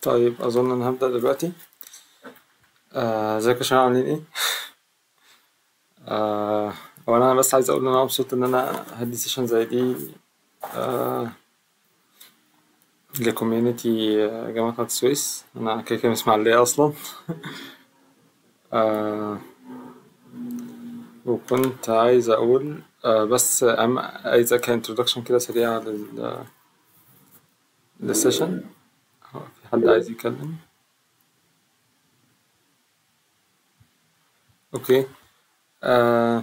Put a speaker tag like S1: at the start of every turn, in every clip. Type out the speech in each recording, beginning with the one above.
S1: طيب أظن أنا هبدأ دلوقتي آه، ازيكم يا شباب عاملين ايه؟ آه، هو أنا بس عايز أقول إن أنا مبسوط إن أنا هدي سيشن زي دي آه، لكوميونيتي جامعة قناة السويس أنا كده كده من إسماعيلية أصلا آه، وكنت عايز أقول آه، بس أهم عايز كإنترودكشن كده سريع لل للسيشن هو في حد عايز يتكلم؟ اوكي آه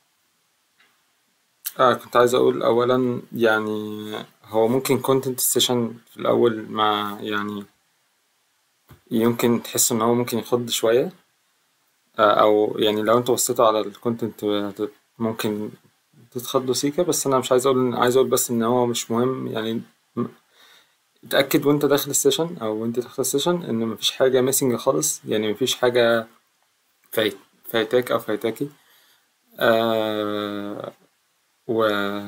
S1: آه كنت عايز اقول اولا يعني هو ممكن كونتنت السيشن في الاول مع يعني يمكن تحس ان هو ممكن يخض شوية آه او يعني لو انتوا بصيتوا على الكونتنت ممكن تتخضوا سيكا بس انا مش عايز اقول عايز اقول بس ان هو مش مهم يعني اتأكد وانت داخل السيشن او وانت داخل السيشن ان مفيش حاجة ميسنج خالص يعني مفيش حاجة فايت فايتاك أو فايتاكي آه و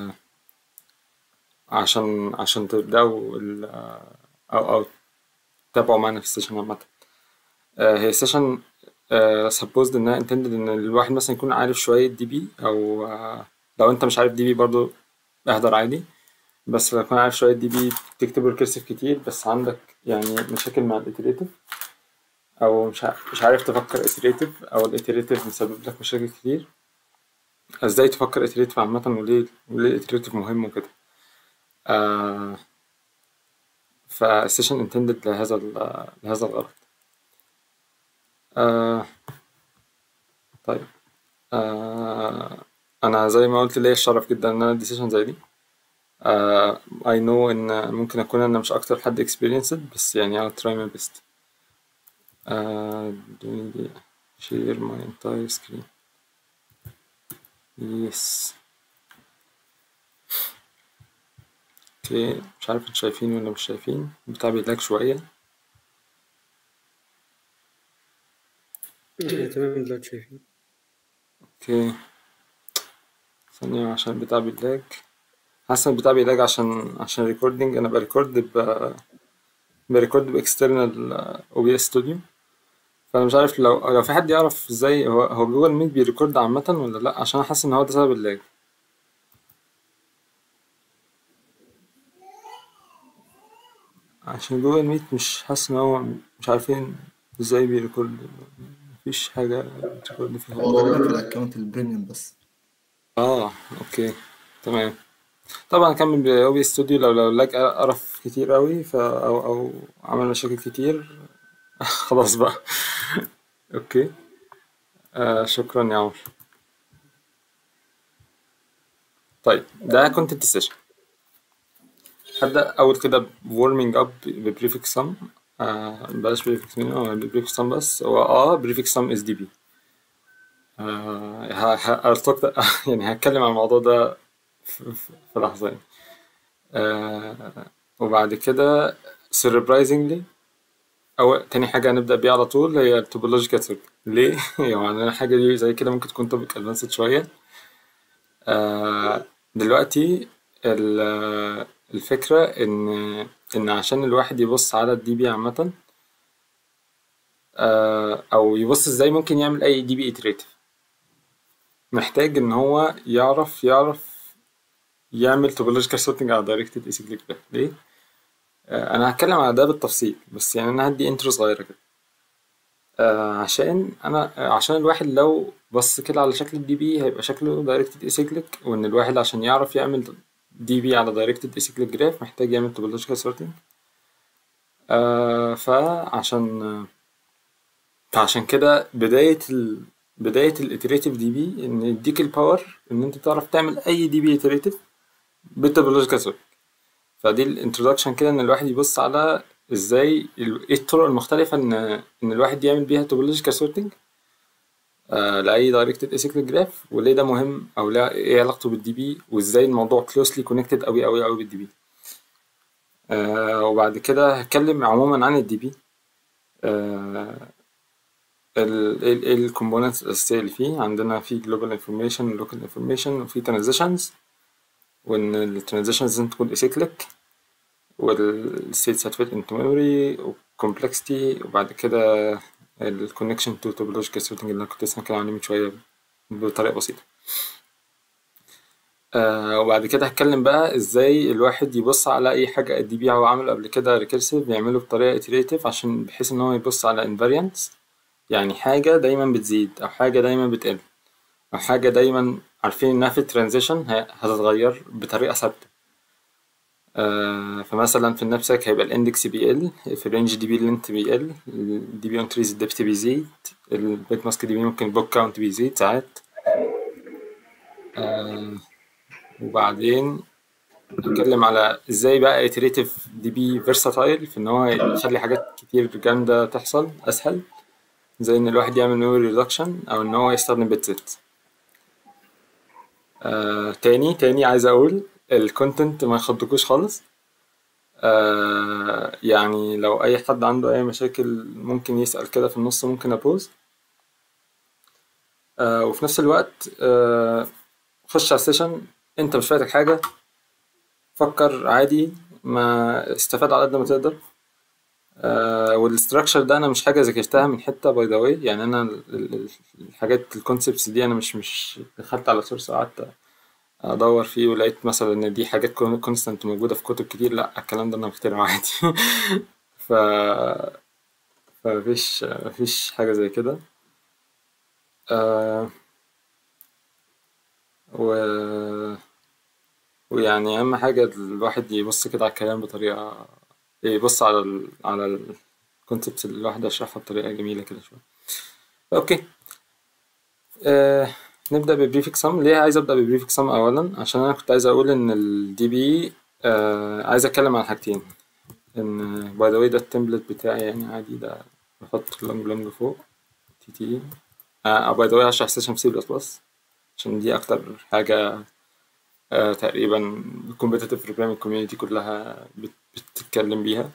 S1: عشان عشان تبدأوا ال أو أو تتابعوا معانا في السيشن عامة آه هي السيشن آه supposed إنها intended إن الواحد مثلا يكون عارف شوية دي بي أو آه لو أنت مش عارف دي بي برضه احضر عادي بس لو تكون عارف شوية دي بي تكتب ريكيرسيف كتير بس عندك يعني مشاكل مع الإتريتيف أو مش مش عارف تفكر إتريتيف أو الإتريتيف مسبب لك مشاكل كتير إزاي تفكر إتريتيف عامة وليه وليه الإتريتيف مهم وكده آه فالسيشن intended لهذا لهذا الغرض آه طيب آه أنا زي ما قلت ليا الشرف جدا إن أنا أدي سيشن زي دي آه I know إن ممكن أكون أنا مش أكتر حد experienced بس يعني I'll try my best uh, doing the share my entire screen yes اوكي مش عارف انتوا شايفين ولا مش شايفين بتاع بيلاك شوية
S2: تمام دلوقتي شايفين
S1: اوكي ثانية عشان بتاع بيلاك حاسس ان بتاع بيلاك عشان عشان ريكوردينج انا بريكورد ب بريكورد باكسترنال او بي اس ستوديو فانا مش عارف لو لو في حد يعرف ازاي هو هو جوجل ميت بيريكورد عامة ولا لا عشان حاسس ان هو ده سبب اللاج عشان جوجل ميت مش حاسس ان هو مش عارفين ازاي بيريكورد مفيش حاجة بتريكورد فيها
S3: هو غالبا في الاكونت البريميوم بس
S1: اه اوكي تمام طبعا كمل باو بي ستوديو لو لو لاج قرف كتير قوي ف او او عمل مشاكل كتير خلاص بقى اوكي آه شكرا يا عمر طيب ده كونتنت سيشن هبدأ أول كده وورمينج أب ببريفكس سم آه بلاش بريفكس مين هو بريفكس سم بس هو اه بريفكس سم از دي بي يعني هتكلم عن الموضوع ده في, في لحظة يعني آه وبعد كده surprisingly أو تاني حاجة هنبدأ بيها على طول هي التوبولوجيكال سيركل ليه؟ يعني الحاجة دي زي كده ممكن تكون توبيك ادفانسد شوية آه دلوقتي الفكرة إن إن عشان الواحد يبص على الدي بي عامة آه أو يبص إزاي ممكن يعمل أي دي بي إتريتيف محتاج إن هو يعرف يعرف يعمل توبولوجيكال سورتنج على دايركتد اسيكليك جراف ليه؟ آه أنا هتكلم على ده بالتفصيل بس يعني أنا هدي انترو صغيرة كده آه عشان أنا عشان الواحد لو بص كده على شكل الدي بي هيبقى شكله دايركتد اسيكليك وإن الواحد عشان يعرف يعمل دي بي على دايركتد اسيكليك جراف محتاج يعمل توبولوجيكال سورتنج آه فعشان فعشان كده بداية ال... بداية الاتريتيف دي بي إن يديك الباور إن أنت تعرف تعمل أي دي بي اتريتيف بالتوبولوجيكال سورتنج فدي الانترودكشن كده إن الواحد يبص على إزاي إيه الطرق المختلفة إن إن الواحد يعمل بيها توبولوجيكال سورتنج آه لأي دايركتد اسيكليك جراف وليه ده مهم أو لا إيه علاقته بالدي بي وإزاي الموضوع كلوسلي كونكتد أوي أوي أوي بالدي بي آه وبعد كده هتكلم عموما عن الدي بي آه ايه الكومبوننتس الأساسية اللي فيه عندنا في global information و local information وفي transitions وإن ال transitions لازم تكون acyclic والstates هتفيت into memory complexity وبعد كده ال connection to topological sorting اللي أنا كنت لسه هتكلم عليه من شوية بطريقة بسيطة آه وبعد كده هتكلم بقى ازاي الواحد يبص على اي حاجة الدي بي هو عمله قبل كده recursive يعمله بطريقة iterative عشان بحيث ان هو يبص على invariants يعني حاجة دايما بتزيد او حاجة دايما بتقل او حاجة دايما عارفين انها في transition هتتغير بطريقة ثابتة آه فمثلا في النفسك هيبقى الاندكس بيقل في الرينج دي بي اللينت بيقل الدي بي اون تريز الدبت بيزيد البيت ماسك دي بي ممكن البوك كاونت بيزيد ساعات آه وبعدين نتكلم على ازاي بقى iterative دي بي versatile في ان هو يخلي حاجات كتير جامدة تحصل اسهل زي ان الواحد يعمل memory reduction او ان هو يستخدم بت set آه تاني تاني عايز اقول الكونتنت ما يخضكوش خالص آه يعني لو اي حد عنده اي مشاكل ممكن يسأل كده في النص ممكن ابوز آه وفي نفس الوقت آه خش على السيشن انت مش فايتك حاجة فكر عادي ما استفاد على قد ما تقدر آه والاستراكشر ده انا مش حاجة ذاكرتها من حتة باي ذا واي يعني انا ال- ال- الحاجات الكونسبتس دي انا مش مش دخلت على سورس وقعدت ادور فيه ولقيت مثلا ان دي حاجات كونستانت موجودة في كتب كتير لا الكلام ده انا مخترعه عادي ف فمفيش مفيش حاجة زي كده آه و ويعني أهم حاجة الواحد يبص كده على الكلام بطريقة يبص على ال على الكونسبتس اللي الواحد يشرحها بطريقة جميلة كده شوية أوكي آه نبدأ ببريفكس سم ليه عايز أبدأ ببريفكس سم أولا عشان أنا كنت عايز أقول إن ال DB آه عايز أتكلم عن حاجتين إن باي ذا واي ده التمبلت بتاعي يعني عادي ده بحط لونج لونج فوق تي تي آه باي ذا واي هشرح سيشن في سي بلس بلس عشان دي أكتر حاجة آه تقريبا الكومبيتيتيف بروجرامينج كوميونيتي كلها بت- بتتكلم بيها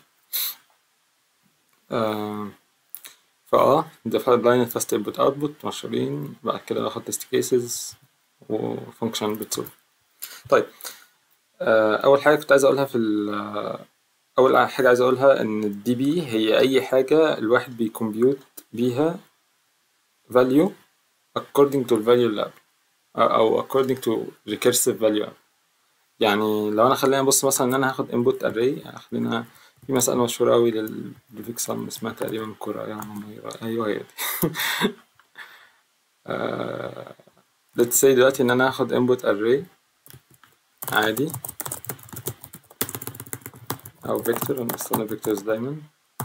S1: آه فاه define line fast input output مشهورين بعد كده باخد test cases و function بتسولف طيب آه أول حاجة كنت عايز أقولها في ال أول حاجة عايز أقولها إن الدي بي هي أي حاجة الواحد بيكمبيوت بيها value according to the value اللي قبل أو according to recursive value يعني لو أنا خلينا نبص مثلا إن أنا هاخد input array يعني خلينا في مسألة مشهورة أوي للبريفكس سم اسمها تقريبا كورة يا ماما أيوه هي دي آه، let's say دلوقتي إن أنا هاخد input array عادي أو فيكتور أنا بستخدم فيكتورز دايما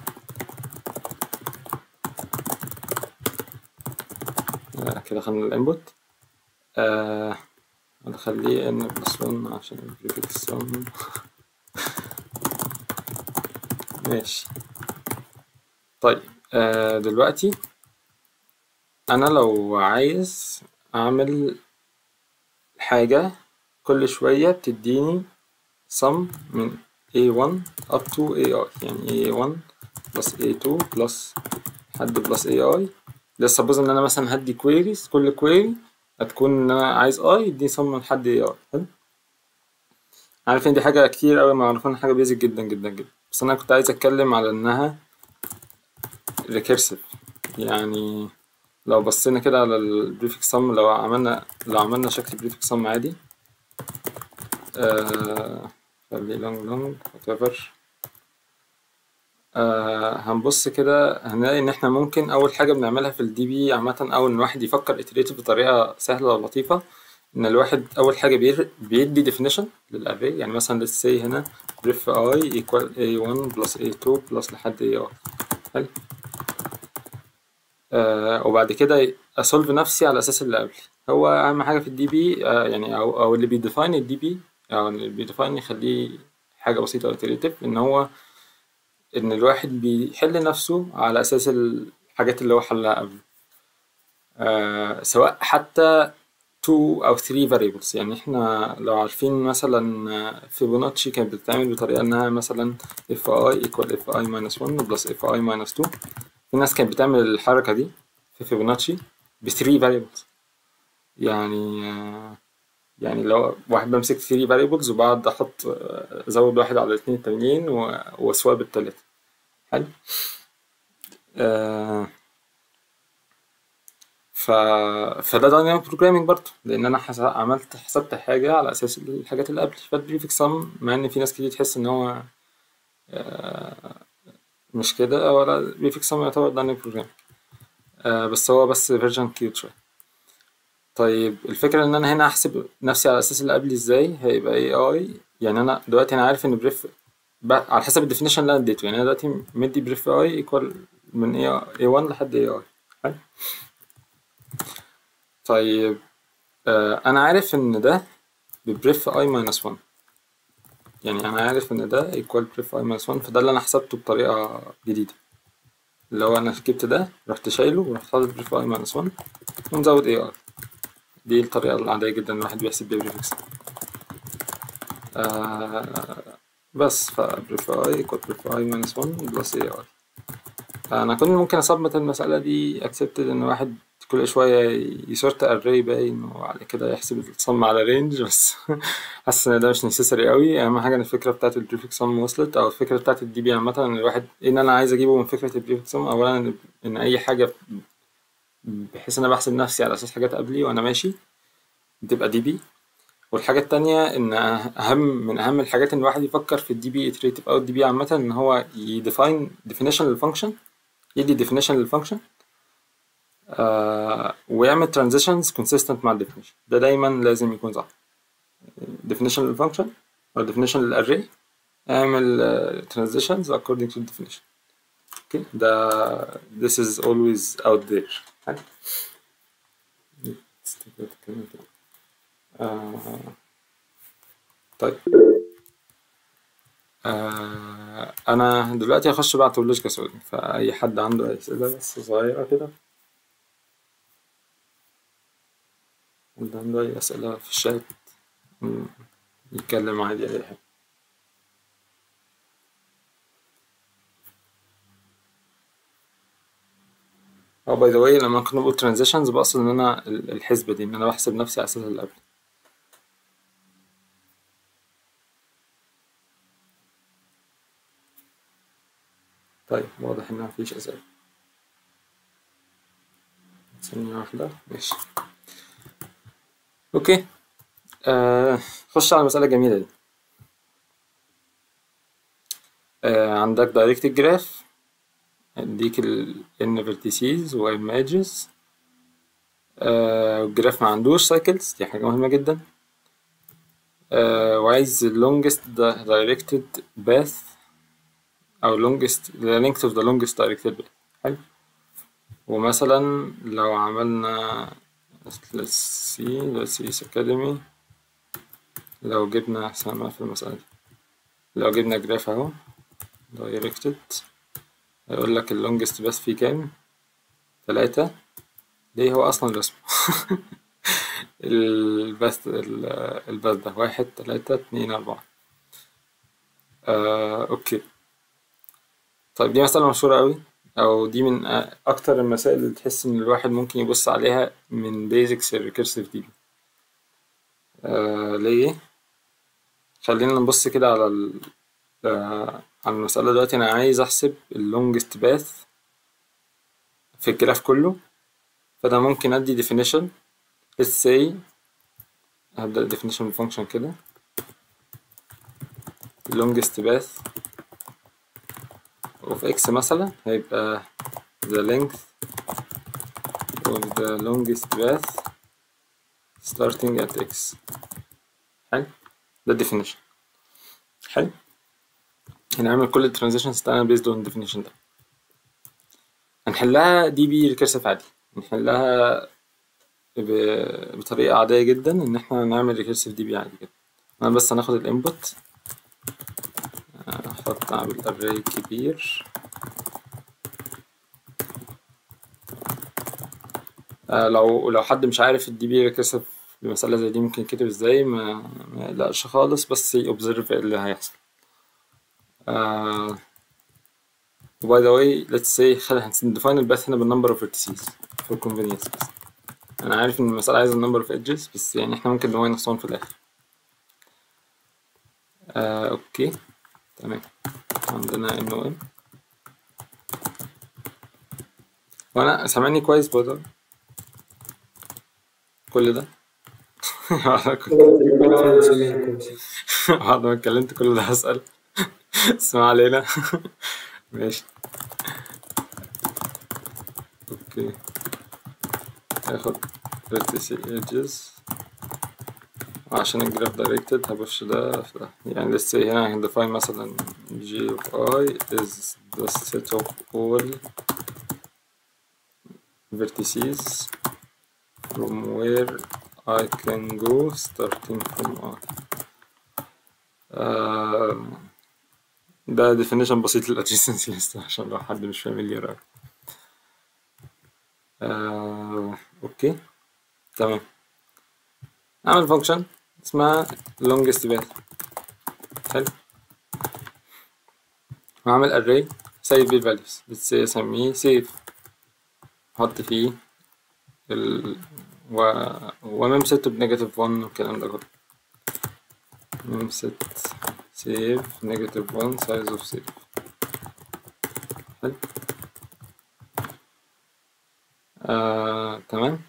S1: آه، كده خدنا الانبوت آه هنخليه ان بلس 1 عشان البريفكس سم ماشي طيب آه دلوقتي انا لو عايز اعمل حاجة كل شوية بتديني sum من A1 up to AI يعني A1 plus A2 plus حد plus AI ده suppose ان انا مثلا هدي queries كل query هتكون ان انا عايز I يديني sum من حد AI حلو عارف ان دي حاجة كتير اوي معروفة حاجة بيزك جدا جدا جدا بس انا كنت عايز اتكلم على انها recursive يعني لو بصينا كده على البريفكس سم لو عملنا لو عملنا شكل بريفكس سم عادي آه خليه لونج لونج whatever آه هنبص كده هنلاقي ان احنا ممكن اول حاجه بنعملها في الدي بي عامه او ان الواحد يفكر iterative بطريقه سهله ولطيفه ان الواحد اول حاجه بير- بيدي definition للاري يعني مثلا let's say هنا ref i equal a1 plus a2 plus لحد ai حلو آه وبعد كده اسولف نفسي على اساس اللي قبل هو اهم حاجه في الدي بي آه يعني او او اللي بيديفاين الدي بي او اللي بيديفاين يخليه حاجه بسيطه او iterative ان هو ان الواحد بيحل نفسه على اساس الحاجات اللي هو حلها قبل آه سواء حتى 2 او 3 variables يعني احنا لو عارفين مثلا فيبوناتشي كانت بتتعمل بطريقه انها مثلا if i equal if i minus 1 plus if i minus 2 في ناس كانت بتعمل الحركه دي في فيبوناتشي ب 3 variables يعني آه، يعني لو واحد بمسك 3 variables وبعد احط آه، ازود واحد على الاثنين التانيين و- واسواب التالتة حلو آه ف... فده دايناميك بروجرامينج برضه لان انا حس... عملت حسبت حاجه على اساس الحاجات اللي قبل فالبريفكس سم مع ان في ناس كتير تحس ان هو آه مش كده ولا البريفكس سم يعتبر دايناميك بروجرامينج آه بس هو بس فيرجن كيوت شويه طيب الفكره ان انا هنا احسب نفسي على اساس اللي قبلي ازاي هيبقى اي اي يعني انا دلوقتي انا عارف ان بريف ب... على حسب الديفينيشن اللي انا اديته يعني انا دلوقتي مدي بريف اي ايكوال من اي اي 1 لحد اي اي حلو طيب آه انا عارف ان ده ببريف اي ماينس 1 يعني انا عارف ان ده ايكوال بريف اي ماينس 1 فده اللي انا حسبته بطريقه جديده اللي هو انا جبت ده رحت شايله ورحت حاطط بريف اي ماينس 1 ونزود اي اي دي الطريقه العاديه جدا الواحد بيحسب بيها بريفكس آه بس فبريف اي ايكوال بريف اي ماينس 1 بلس اي اي انا كنت ممكن اصمت المساله دي اكسبتد ان واحد كل شوية يسورت اري باين وبعد كده يحسب الصم على رينج بس حاسس ان ده مش نسيسري قوي اهم حاجة ان الفكرة بتاعت البريفكس سم وصلت او الفكرة بتاعت الدي بي عامة ان الواحد ايه ان انا عايز اجيبه من فكرة البريفكس سم اولا ان, إن اي حاجة بحيث ان انا بحسب نفسي على اساس حاجات قبلي وانا ماشي بتبقى دي بي والحاجة التانية ان اهم من اهم الحاجات ان الواحد يفكر في الدي بي اتريتيف او الدي بي عامة ان هو يديفاين ديفينيشن للفانكشن يدي ديفينيشن للفانكشن آه ويعمل transitions consistent مع ال definition ده دايما لازم يكون صح definition للفانكشن أو definition للarray اعمل uh, transitions according to the definition اوكي ده this is always out there آه طيب آه انا دلوقتي هخش بقى على لوجيكا سولفنج فاي حد عنده اي اسئله بس صغيره كده حد عنده اي اسئله في الشات يتكلم عادي اي حاجه اه باي ذا واي لما كنا بنقول ترانزيشنز بقصد ان انا الحسبه دي ان انا بحسب نفسي على اساس اللي قبل طيب واضح ان مفيش اسئله ثانيه واحده ماشي اوكي آه خش على المساله الجميله دي آه عندك دايركتد جراف اديك ال n vertices و m edges آه الجراف ما عندوش سايكلز دي حاجة مهمة جدا آه وعايز ال longest directed path أو longest the length of the longest directed path حلو ومثلا لو عملنا let's see let's see academy لو جبنا سامع في المسألة دي لو جبنا جراف اهو directed هيقول لك اللونجست باث فيه كام تلاتة ليه هو أصلا رسمه الباث الباث ده واحد تلاتة اتنين أربعة آه، أوكي طيب دي مسألة مشهورة أوي أو دي من أكتر المسائل اللي تحس إن الواحد ممكن يبص عليها من بيزكس الريكيرسيف دي آه ليه؟ خلينا نبص كده على ال آه على المسألة دلوقتي أنا عايز أحسب اللونجست باث في الجراف كله فده ممكن أدي definition let's say هبدأ definition function كده longest path of x مثلا هيبقى the length of the longest path starting at x حلو ده definition حلو هنعمل كل الترانزيشنز بتاعنا based on definition ده هنحلها دي بي ريكيرسيف عادي نحلها بطريقة عادية جدا إن احنا نعمل ريكيرسيف دي بي عادي جدا أنا بس هناخد الانبوت أحط أعمل أري كبير آه لو لو حد مش عارف الدي بي ريكيرسيف بمسألة زي دي ممكن يتكتب ازاي ما ما يقلقش خالص بس يوبزرف اللي هيحصل باي ذا واي let's say خلينا هنديفاين الباث هنا بالنمبر اوف vertices for convenience بس انا عارف ان المسألة عايزة النمبر اوف edges بس يعني احنا ممكن نماينس 1 في الاخر آه اوكي تمام عندنا ان و ام وانا سامعني كويس برضه كل ده
S2: سامعين كويس
S1: بعد ما اتكلمت كل ده هسأل بس ما علينا ماشي اوكي هاخد vertice edges وعشان الجراف directed هبش ده في ده يعني let's say هنا هندefine مثلا g of i is the set of all vertices from where I can go starting from I آه ده definition بسيط لل adjacency list عشان لو حد مش familiar أوي آه اوكي تمام اعمل فانكشن اسمها longest path حلو وأعمل array save فيه values let's say اسميه save احط فيه ال و وميم ست بنيجاتيف 1 والكلام ده كله ميم ست سيف نيجاتيف 1 سايز اوف سيف حلو آه، تمام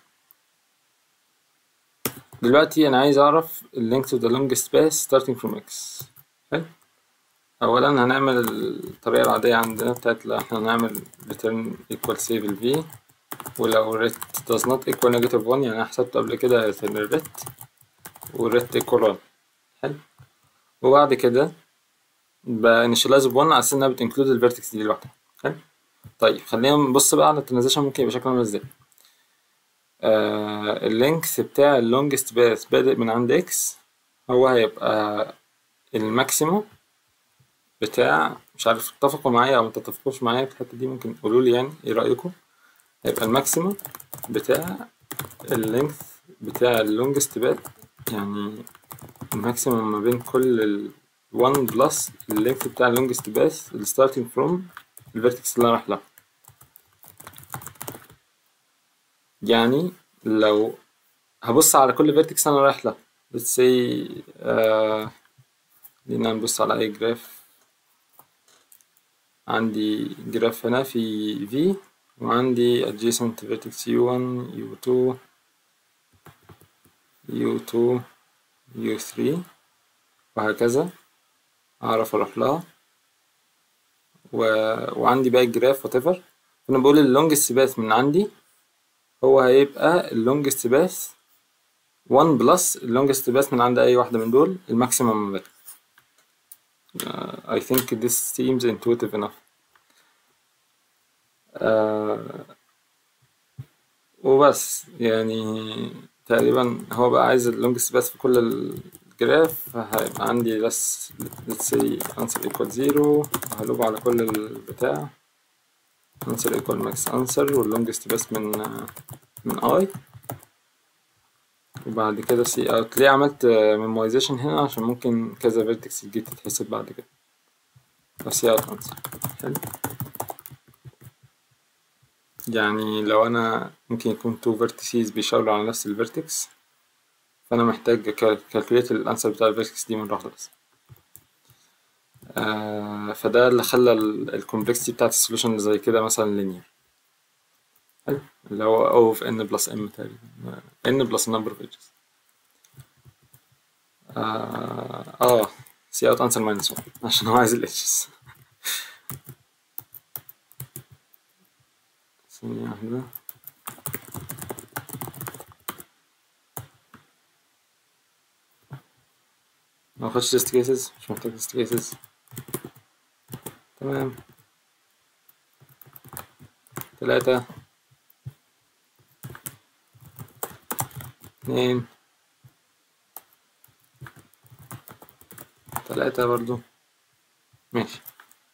S1: دلوقتي انا عايز اعرف ال length of the longest path starting from x حلو اولا هنعمل الطريقه العاديه عندنا بتاعت لا احنا هنعمل return equal save ال v ولو ret does not equal negative 1 يعني انا حسبته قبل كده return ال ret و ret equal 1 حلو وبعد كده بانيشلايز ب 1 على اساس انها بتنكلود الفيرتكس دي لوحدها حلو طيب خلينا نبص بقى على الترانزيشن ممكن يبقى شكله عامل ازاي آه اللينكث بتاع اللونجست باث بادئ من عند اكس هو هيبقى الماكسيموم بتاع مش عارف اتفقوا معايا او متتفقوش معايا في الحته دي ممكن تقولوا لي يعني ايه رايكم هيبقى الماكسيموم بتاع اللينكث بتاع اللونجست باث يعني الماكسيموم ما بين كل ال 1 بلس اللينكث بتاع اللونجست باث الستارتنج فروم الفيرتكس اللي انا رايح لها يعني لو هبص على كل فيرتكس انا رايح لها let's say آه خلينا نبص على اي جراف عندي جراف هنا في V وعندي adjacent vertex U1 U2 U2 U3 وهكذا أعرف أروح لها و... وعندي باقي الجراف whatever فأنا بقول اللونجست باث من عندي هو هيبقى اللونجست باث 1 بلس اللونجست باث من عند أي واحدة من دول الماكسيمم value uh, I think this seems intuitive enough uh, وبس يعني تقريبا هو بقى عايز اللونجست باث في كل الجراف هيبقى عندي بس let's say answer equal zero هلوب على كل البتاع answer equal max answer واللونجست باث من من i وبعد كده سي اوت ليه عملت ميمورايزيشن هنا عشان ممكن كذا فيرتكس تجي تتحسب بعد كده سي اوت انسر حلو يعني لو انا ممكن يكون تو فيرتيسز بيشاوروا على نفس الفيرتكس فانا محتاج كالكوليت الانسر بتاع الفيرتكس دي مرة واحدة بس آه فده اللي خلى الكومبلكسيتي بتاعت السوليوشن اللي زي كده مثلا لينير حلو اللي هو O of n بلس m تقريبا n بلس number of edges اه اه سي اوت انسر ماينس 1 عشان هو عايز ال edges ثانية واحدة ما اخدش test cases مش محتاج test cases تمام تلاتة اتنين تلاتة برضو ماشي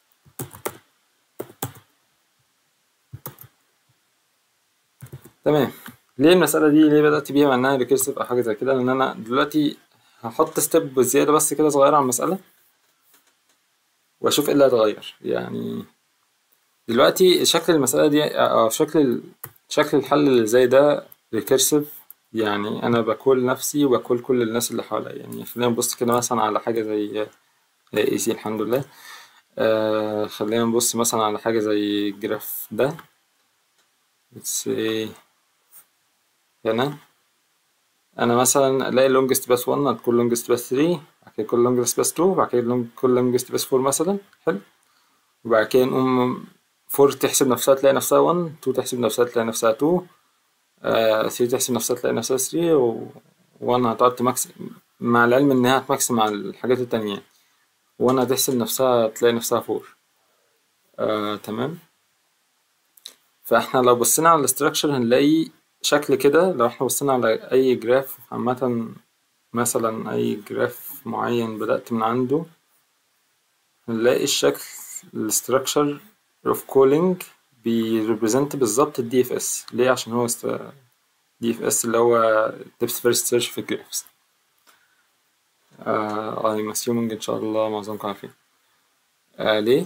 S1: تمام ليه المسألة دي ليه بدأت بيها مع إنها ريكيرسيف أو حاجة زي كده لأن أنا دلوقتي هحط ستيب زيادة بس كده صغيرة على المسألة وأشوف إيه اللي هيتغير يعني دلوقتي شكل المسألة دي أو شكل شكل الحل اللي زي ده ريكيرسيف يعني انا باكل نفسي وباكل كل الناس اللي حواليا يعني خلينا نبص كده مثلا على حاجه زي اي سي الحمد لله آه خلينا نبص مثلا على حاجه زي الجراف ده let's say هنا انا مثلا الاقي longest path 1 هتكون longest path 3 بعد كده يكون longest path 2 بعد كده يكون longest path 4 مثلا حلو وبعد كده نقوم 4 تحسب نفسها تلاقي نفسها 1 2 تحسب نفسها تلاقي نفسها 2 آه 3 تحسب نفسها تلاقي نفسها 3 و 1 هتقعد تماكس مع العلم ان هي هتماكس مع الحاجات التانية يعني 1 هتحسب نفسها تلاقي نفسها 4 آه تمام فاحنا لو بصينا على الاستراكشر هنلاقي شكل كده لو احنا بصينا على اي جراف عامة مثلا اي جراف معين بدأت من عنده هنلاقي الشكل الاستراكشر اوف كولينج بيريبريزنت بالظبط الدي اف اس ليه عشان هو دي اف اس اللي هو ديبث فيرست سيرش في الجرافس آه I'm assuming ان شاء الله معظمكم عارفين آه ليه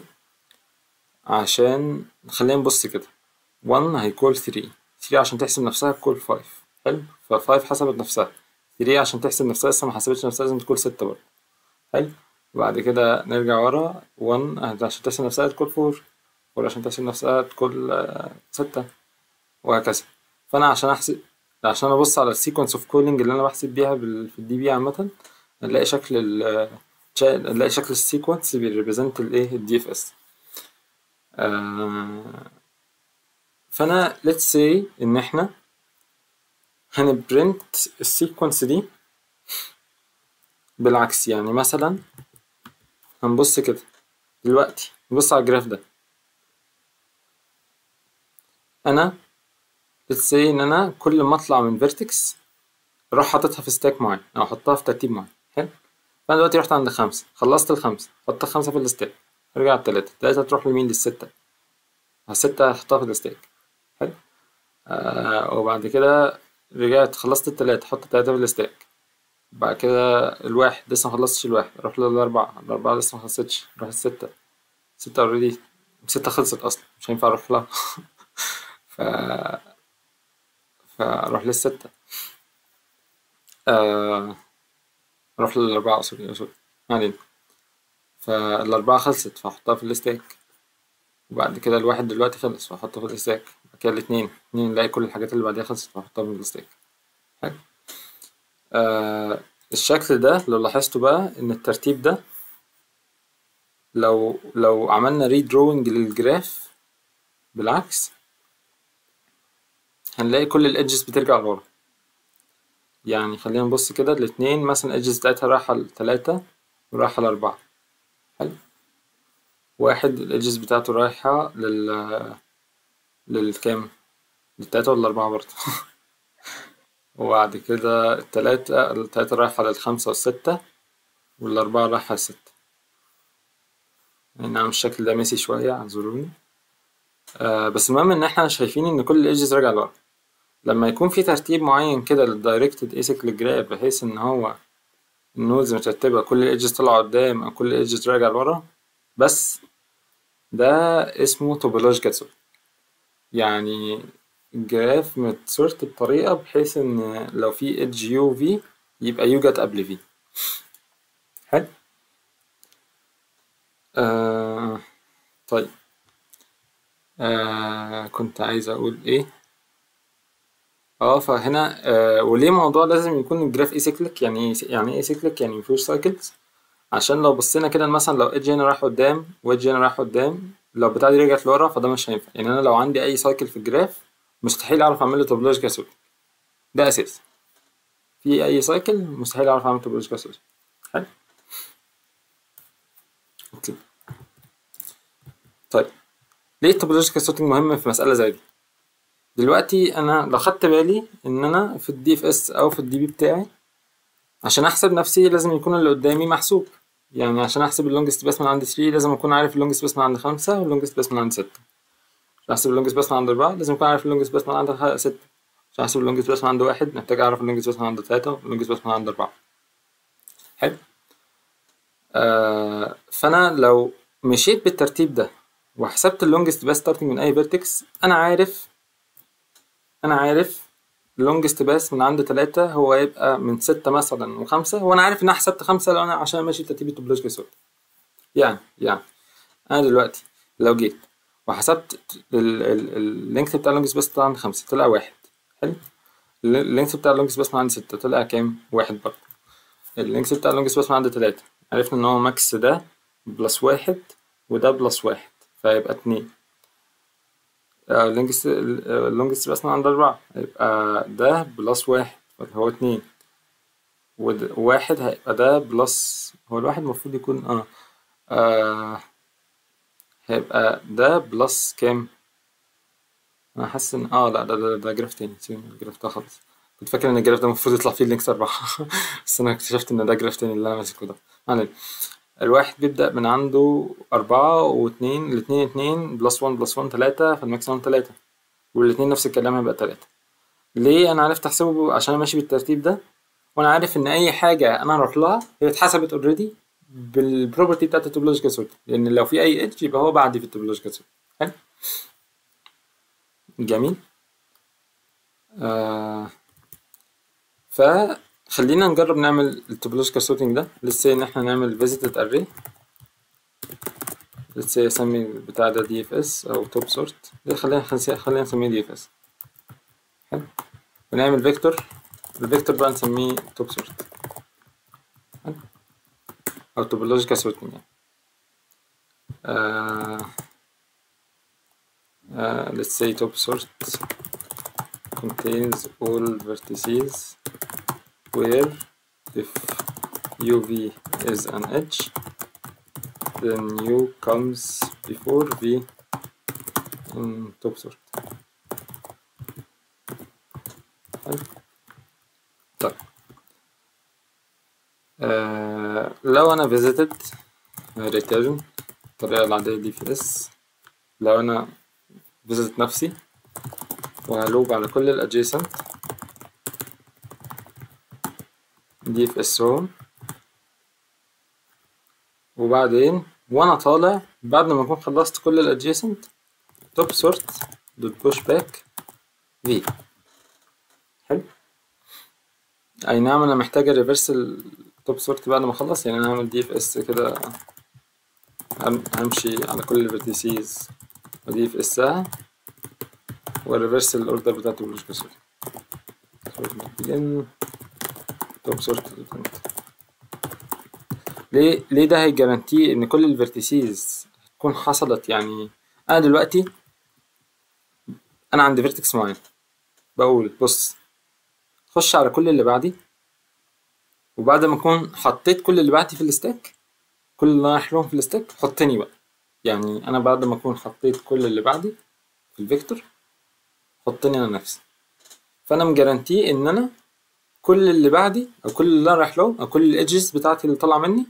S1: عشان خلينا نبص كده 1 هيكول 3 3 عشان تحسب نفسها كول 5 حلو ف 5 حسبت نفسها 3 عشان تحسب نفسها لسه ما حسبتش نفسها لازم تكون 6 برضه حلو وبعد كده نرجع ورا 1 عشان تحسب نفسها تكون 4 4 عشان تحسب نفسها تكون 6 وهكذا فانا عشان احسب عشان ابص على السيكونس اوف كولينج اللي انا بحسب بيها في الدي بي عامه نلاقي شكل ال نلاقي شكل السيكونس بيريبريزنت الايه الدي اف اس فانا let's say ان احنا هنبرنت السيكونس دي بالعكس يعني مثلا هنبص كده دلوقتي نبص على الجراف ده انا let's say ان انا كل ما اطلع من فيرتكس اروح حاططها في ستاك معين او احطها في ترتيب معين حلو فانا دلوقتي رحت عند خمسة خلصت الخمسة حط خمسة في الستاك ارجع التلاتة التلاتة تروح لمين للستة الستة هحطها في الستاك حلو آه وبعد كده رجعت خلصت التلاتة حط التلاتة في الستاك بعد كده الواحد لسه مخلصتش الواحد اروح للأربعة الأربعة لسه مخلصتش اروح الستة ستة اوريدي ستة خلصت أصلا مش هينفع أروح لها ف فأروح للستة آه... أروح للأربعة سوري سوري ما علينا فالأربعة خلصت فأحطها في الستاك وبعد كده الواحد دلوقتي خلص فأحطه في الستاك بعد كده الاتنين اتنين نلاقي كل الحاجات اللي بعديها خلصت فأحطها في الستاك حلو آه... الشكل ده لو لاحظتوا بقى إن الترتيب ده لو لو عملنا ريدروينج للجراف بالعكس هنلاقي كل الإدجز بترجع لورا يعني خلينا نبص كده الاتنين مثلا الإدجز بتاعتها رايحة لتلاتة ورايحة لأربعة حلو واحد الإدجز بتاعته رايحة لل للكام للتلاتة ولا الأربعة برضه وبعد كده التلاتة التلاتة رايحة للخمسة والستة والأربعة رايحة للستة نعم الشكل ده ميسي شوية اعذروني آه بس المهم إن احنا شايفين إن كل الإيدجز راجع لورا لما يكون في ترتيب معين كده للدايركتد اسيكل جراف بحيث إن هو النودز مترتبة كل الإيدجز طالعة قدام أو كل الإيدجز راجع لورا بس ده اسمه توبولوجيكال سورت يعني الجراف متسورت بطريقة بحيث إن لو في إيدج يو في يبقى يو جت قبل في حلو آه طيب آه كنت عايز أقول إيه اه فهنا آه وليه موضوع لازم يكون الجراف ايسيكليك يعني يعني ايه ايسيكليك يعني مفيهوش سايكلز عشان لو بصينا كده مثلا لو ايدج هنا رايح قدام وايدج هنا رايح قدام لو بتاع دي رجعت لورا فده مش هينفع يعني انا لو عندي اي سايكل في الجراف مستحيل اعرف اعمل له توبولوجيكال سورت ده اساس في اي سايكل مستحيل اعرف اعمل توبولوجيكال سورت حلو اوكي طيب ليه التوبولوجيكال سورتنج مهم في مسألة زي دي دلوقتي انا لو خدت بالي ان انا في الدي اف اس او في الدي بي بتاعي عشان احسب نفسي لازم يكون اللي قدامي محسوب يعني عشان احسب اللونجست باس من عند 3 لازم اكون عارف اللونجست باس من عند 5 واللونجست باس من عند 6 عشان احسب اللونجست باس من عند 4 لازم اكون عارف اللونجست باس من عند 6 عشان احسب اللونجست باس من عند 1 محتاج اعرف اللونجست باس من عند 3 واللونجست باس من عند 4 حلو آه فانا لو مشيت بالترتيب ده وحسبت اللونجست باس ستارتنج من اي فيرتكس انا عارف انا عارف اللونجست باس من عند تلاتة هو يبقى من ستة مثلا وخمسة وانا عارف ان انا حسبت خمسة لو انا عشان ماشي ترتيب التوبولوجيكال سورت يعني يعني انا دلوقتي لو جيت وحسبت اللينك بتاع اللونج سبيس طلع عندي خمسة طلع واحد حلو اللينك بتاع اللونج سبيس عندي ستة طلع كام؟ واحد برضه اللينك بتاع اللونج سبيس عندي تلاتة عرفنا إن هو ماكس ده بلس واحد وده بلس واحد فيبقى اتنين اللونج سبيس عندي أربعة يبقى ده بلس واحد فهو اتنين وواحد هيبقى ده بلس هو الواحد المفروض يكون اه, آه هيبقى ده بلس كام انا حاسس ان اه لا ده ده, ده جراف تاني سيبني من الجراف ده خالص كنت فاكر ان الجراف ده المفروض يطلع فيه اللينكس أربعة بس انا اكتشفت ان ده جراف تاني اللي انا ماسكه ده يعني الواحد بيبدأ من عنده أربعة واتنين الاتنين اتنين بلس ون بلس ون تلاتة فالماكسيموم تلاتة والاتنين نفس الكلام هيبقى تلاتة ليه أنا عرفت أحسبه عشان أنا ماشي بالترتيب ده وأنا عارف إن أي حاجة أنا هروح لها هي اتحسبت أوريدي بالبروبرتي بتاعت التوبولوجيكال سورت لأن لو في أي إيدج يبقى هو بعدي في التوبولوجيكال سورت حلو جميل آه فخلينا نجرب نعمل التوبولوجيكال سورتنج ده لسه ان احنا نعمل فيزيتد اري لسه اسمي بتاع ده دي اف اس او توب سورت خلينا خلينا نسميه دي اف اس حلو ونعمل فيكتور الفيكتور بقى نسميه توب سورت حلو او توبولوجيكال سورتنج يعني آه uh, let's say top sort contains all vertices where if uv is an edge then u comes before v in top sort طيب آه لو انا visited return الطريقة العادية دي في اس لو انا فيزيت نفسي وهلوب على كل الادجيسنت دي في اس هوم وبعدين وانا طالع بعد ما اكون خلصت كل الادجيسنت توب سورت دوت بوش باك في حلو اي نعم انا محتاج الريفرس التوب سورت بعد ما اخلص يعني انا هعمل دي في اس كده همشي على كل الفيرتيسيز ودي في اسها والريفرس الاوردر بتاعته مش كسر begin توب سورت ليه ليه ده هيجارانتي ان كل الفيرتيسيز تكون حصلت يعني انا دلوقتي انا عندي فيرتكس معين بقول بص خش على كل اللي بعدي وبعد ما اكون حطيت كل اللي بعدي في الستاك كل اللي انا رايح لهم في الستاك حطني بقى يعني انا بعد ما اكون حطيت كل اللي بعدي في الفيكتور حطني انا نفسي فانا مجارانتي ان انا كل اللي بعدي او كل اللي انا رايح لهم او كل الايدجز بتاعتي اللي طالعه مني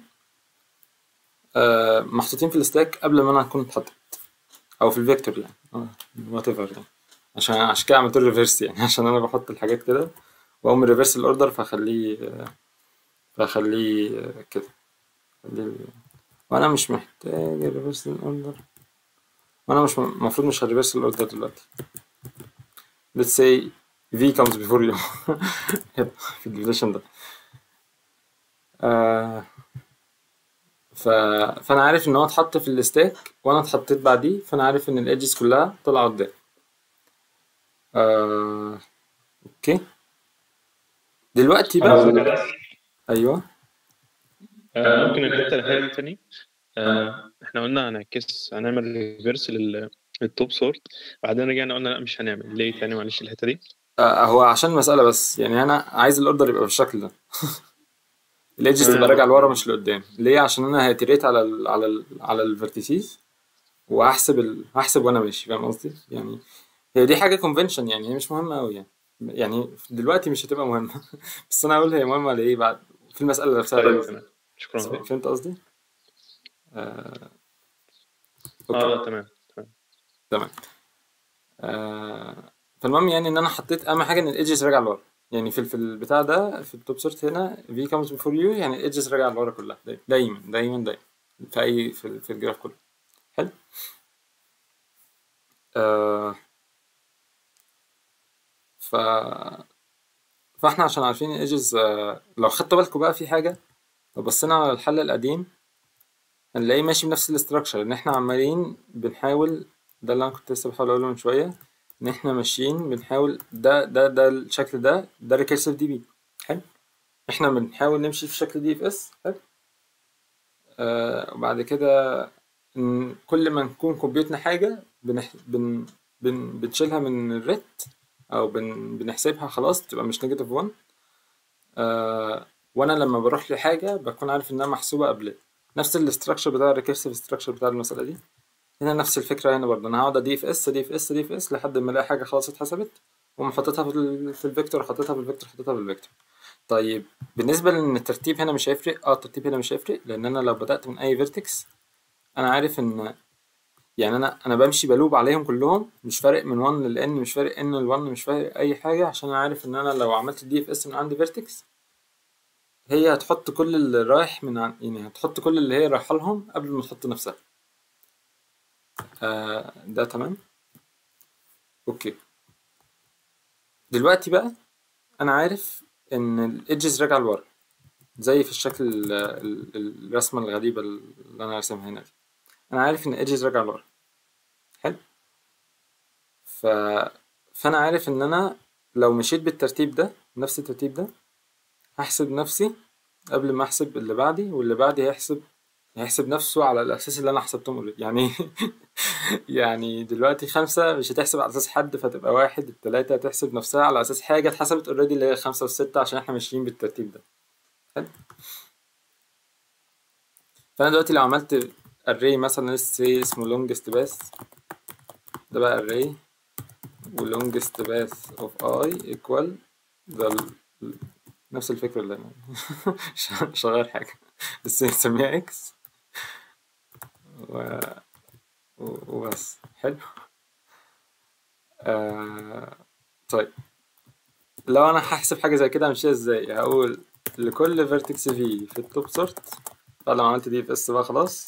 S1: آه محطوطين في الستاك قبل ما انا اكون اتحطيت او في الفيكتور يعني وات ايفر يعني عشان عشان كده عملت الريفرس يعني عشان انا بحط الحاجات كده واقوم ريفرس الاوردر فاخليه فاخليه كده وانا مش محتاج الريفرس الاوردر وانا مش المفروض مش هريفرس الاوردر دلوقتي let's say v comes before you في الديفينيشن ده آه ف... فانا عارف ان هو اتحط في الستاك وانا اتحطيت بعديه فانا عارف ان الايدجز كلها طالعه قدام آه... اوكي دلوقتي بقى ايوه
S2: آه ممكن الحته الاخيره تاني آه احنا قلنا هنعكس هنعمل ريفرس للتوب سورت بعدين رجعنا قلنا لا مش هنعمل ليه تاني معلش الحته دي
S1: آه هو عشان مسألة بس يعني أنا عايز الأوردر يبقى بالشكل ده الإيدجز تبقى راجعة لورا مش لقدام ليه عشان أنا هيتريت على ال على ال على الفيرتيسيز وهحسب ال... هحسب وأنا ماشي فاهم قصدي؟ يعني هي دي حاجة كونفنشن يعني هي مش مهمة أوي يعني يعني دلوقتي مش هتبقى مهمة بس أنا هقول هي مهمة لإيه بعد في المسألة نفسها
S2: طيب تمام شكرا
S1: فهمت قصدي؟ آه...
S2: اه تمام تمام
S1: تمام آه... فالمهم يعني ان انا حطيت اهم حاجه ان الايدجز راجعه لورا يعني في في البتاع ده في التوب سورت هنا في كامز بيفور يو يعني الايدجز راجعه لورا كلها دايما دايما دايما في اي في, في الجراف كله حلو آه ف فاحنا عشان عارفين الايدجز آه لو خدتوا بالكم بقى في حاجه لو بصينا على الحل القديم هنلاقيه ماشي بنفس الاستراكشر ان احنا عمالين بنحاول ده اللي انا كنت لسه بحاول اقوله من شويه ان احنا ماشيين بنحاول ده ده ده الشكل ده ده ريكيرسيف دي بي حلو احنا بنحاول نمشي في شكل دي اف اس حلو آه وبعد كده ن- كل ما نكون كمبيوتنا حاجه بنح... بن... بن... بنشيلها من الريت او بن... بنحسبها خلاص تبقى مش نيجاتيف 1 آه وانا لما بروح لحاجه بكون عارف انها محسوبه قبل نفس الاستراكشر بتاع الريكيرسيف استراكشر بتاع المساله دي هنا نفس الفكره هنا برضه انا هقعد ادي في اس ادي في اس ادي في اس لحد ما الاقي حاجه خلاص اتحسبت واقوم حاططها في, ال... في الفيكتور حاططها في الفيكتور حاططها في الفيكتور طيب بالنسبه لان الترتيب هنا مش هيفرق اه الترتيب هنا مش هيفرق لان انا لو بدات من اي فيرتكس انا عارف ان يعني انا انا بمشي بلوب عليهم كلهم مش فارق من 1 لل n مش فارق n ل 1 مش فارق اي حاجه عشان انا عارف ان انا لو عملت دي اف اس من عندي فيرتكس هي هتحط كل اللي رايح من عن... يعني هتحط كل اللي هي رايحه لهم قبل ما تحط نفسها آه ده تمام اوكي دلوقتي بقى انا عارف ان الايدجز راجعه لورا زي في الشكل ال- ال- الرسمه الغريبه اللي انا راسمها هنا دي انا عارف ان الايدجز راجعه لورا حلو ف... فانا عارف ان انا لو مشيت بالترتيب ده نفس الترتيب ده هحسب نفسي قبل ما احسب اللي بعدي واللي بعدي هيحسب هيحسب نفسه على الاساس اللي انا حسبتهم already. يعني يعني دلوقتي خمسة مش هتحسب على اساس حد فتبقى واحد التلاتة هتحسب نفسها على اساس حاجة اتحسبت اوريدي اللي هي خمسة والستة عشان احنا ماشيين بالترتيب ده حلو فانا دلوقتي لو عملت array مثلا let's say اسمه longest path ده بقى array و longest path of i equal ده ال- ال- نفس الفكرة اللي أنا مش مش هغير حاجة بس نسميها x و... و- وبس حلو آه... طيب لو أنا هحسب حاجة زي كده همشيها ازاي هقول لكل vertex v في التوب سورت بعد ما عملت دي في اس بقى خلاص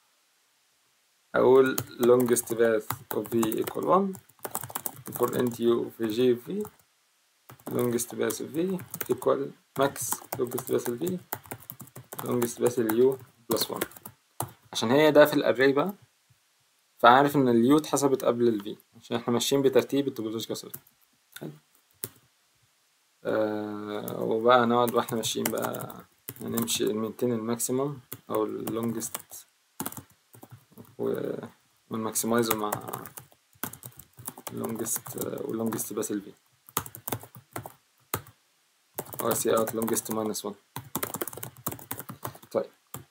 S1: أقول longest path of v equal 1 for int u في g of v longest path of v equal max longest path of v longest path of u plus 1 عشان هي ده في الاري بقى فعارف ان اليو اتحسبت قبل الفي عشان احنا ماشيين بترتيب التوبولوجيكال سورت حلو آه وبقى نقعد واحنا ماشيين بقى هنمشي المينتين الماكسيموم او اللونجست ونماكسمايزه مع longest واللونجست بس الفي او سي اوت longest minus 1 طيب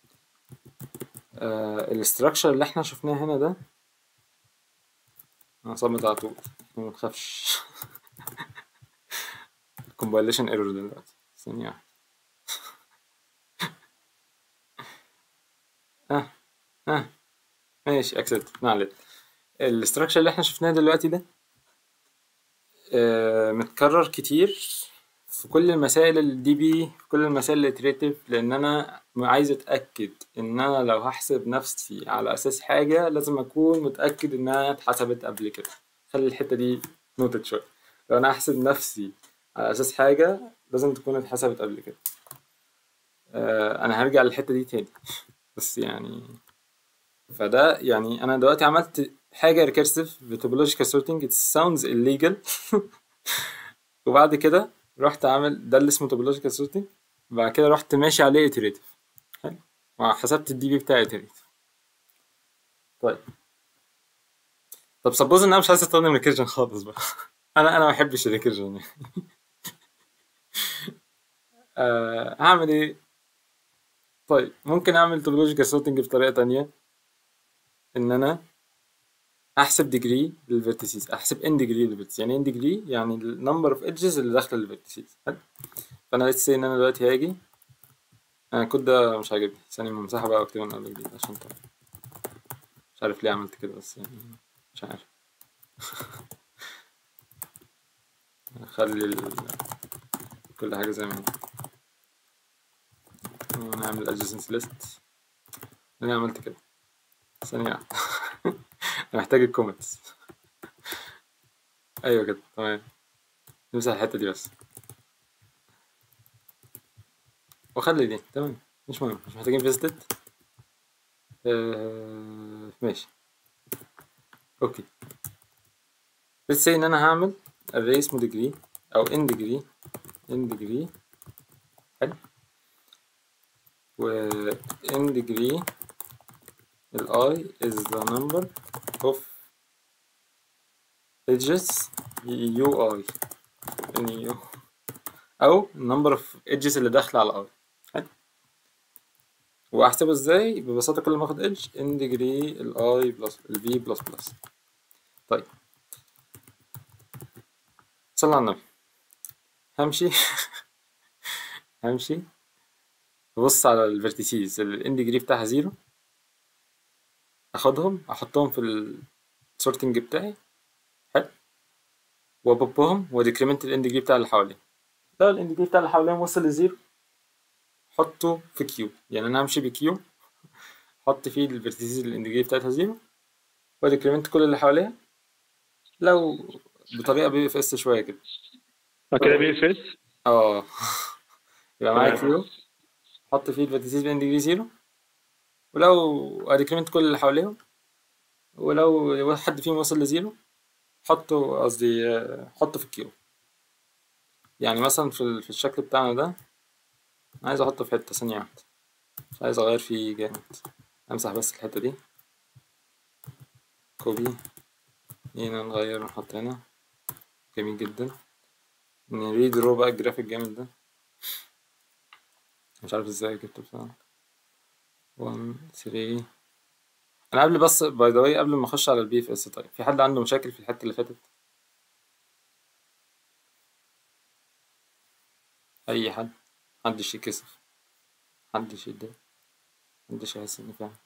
S1: آه الاستراكشر اللي احنا شفناه هنا ده انا صمت على طول ما تخافش compilation error دلوقتي ثانية واحدة اه اه ماشي اكسبت ما عليك الاستراكشر اللي احنا شفناه دلوقتي ده آه متكرر كتير في كل المسائل الدي بي في كل المسائل الاتريتيف لان انا عايز اتاكد ان انا لو هحسب نفسي على اساس حاجه لازم اكون متاكد انها اتحسبت قبل كده خلي الحته دي نوتد شويه لو انا هحسب نفسي على اساس حاجه لازم تكون اتحسبت قبل كده آه انا هرجع للحته دي تاني بس يعني فده يعني انا دلوقتي عملت حاجه ريكيرسيف بتوبولوجيكال سورتنج it sounds illegal وبعد كده رحت عامل ده اللي اسمه توبولوجيكال سورتنج بعد كده رحت ماشي عليه iterative حلو وحسبت الدي بي بتاعي iterative طيب طب سبوز ان انا مش عايز استخدم ريكيرجن خالص بقى انا انا ما بحبش الريكيرجن يعني آه هعمل ايه طيب ممكن اعمل توبولوجيكال سورتنج بطريقه تانية ان انا احسب ديجري للفيرتيسز احسب ان ديجري للفيرتيسز يعني ان ديجري يعني النمبر اوف ايدجز اللي داخله للفيرتيسز حلو فانا لسه ان انا دلوقتي هاجي انا الكود ده مش عاجبني ثاني ممسحه بقى واكتبه من اول جديد عشان طبعا مش عارف ليه عملت كده بس يعني مش عارف اخلي ال... كل حاجه زي ما هي ونعمل adjacency list انا عملت كده ثانية واحدة أنا محتاج الكومنتس أيوة كده تمام نمسح الحتة دي بس وخلي دي تمام مش مهم مش محتاجين فيزيتد آه... ماشي اوكي let's say ان انا هعمل array اسمه degree او in degree in degree حلو و in degree ال i is the number of edges ui يعني u او number of edges اللي داخله على i حلو واحسبه ازاي ببساطه كل ما اخد edge in degree ال i plus ال v plus plus طيب صلى على النبي همشي همشي ببص على الفيرتيسيز اللي الاند ديجري بتاعها زيرو اخدهم احطهم في السورتنج بتاعي حلو وابوبهم وديكريمنت الاند ديجري بتاع اللي حواليه لو الاند ديجري بتاع اللي حواليهم وصل لزيرو حطه في كيو يعني انا همشي بكيو احط فيه الفيرتيسيز اللي الاند ديجري بتاعتها زيرو وديكريمنت كل اللي حواليها لو بطريقه بي اف اس شويه كده
S2: كده بي اف اس
S1: اه يبقى معايا
S2: تمام.
S1: كيو حط فيه الفيرتيسيز بين ديجري زيرو ولو اديكريمنت كل اللي حواليهم ولو حد فيهم وصل لزيرو حطه قصدي آه، حطه في الكيو يعني مثلا في ال- في الشكل بتاعنا ده عايز احطه في حتة ثانية واحدة مش عايز اغير فيه جامد امسح بس الحتة دي كوبي هنا نغير نحط هنا جميل جدا نريد رو بقى الجرافيك جامد ده مش عارف ازاي جبته بصراحة 1 3 انا قبل بس باي ذا واي قبل ما اخش على البي اف اس طيب في حد عنده مشاكل في الحته اللي فاتت اي حد محدش يكسف محدش يتضايق محدش يحس اني فاهم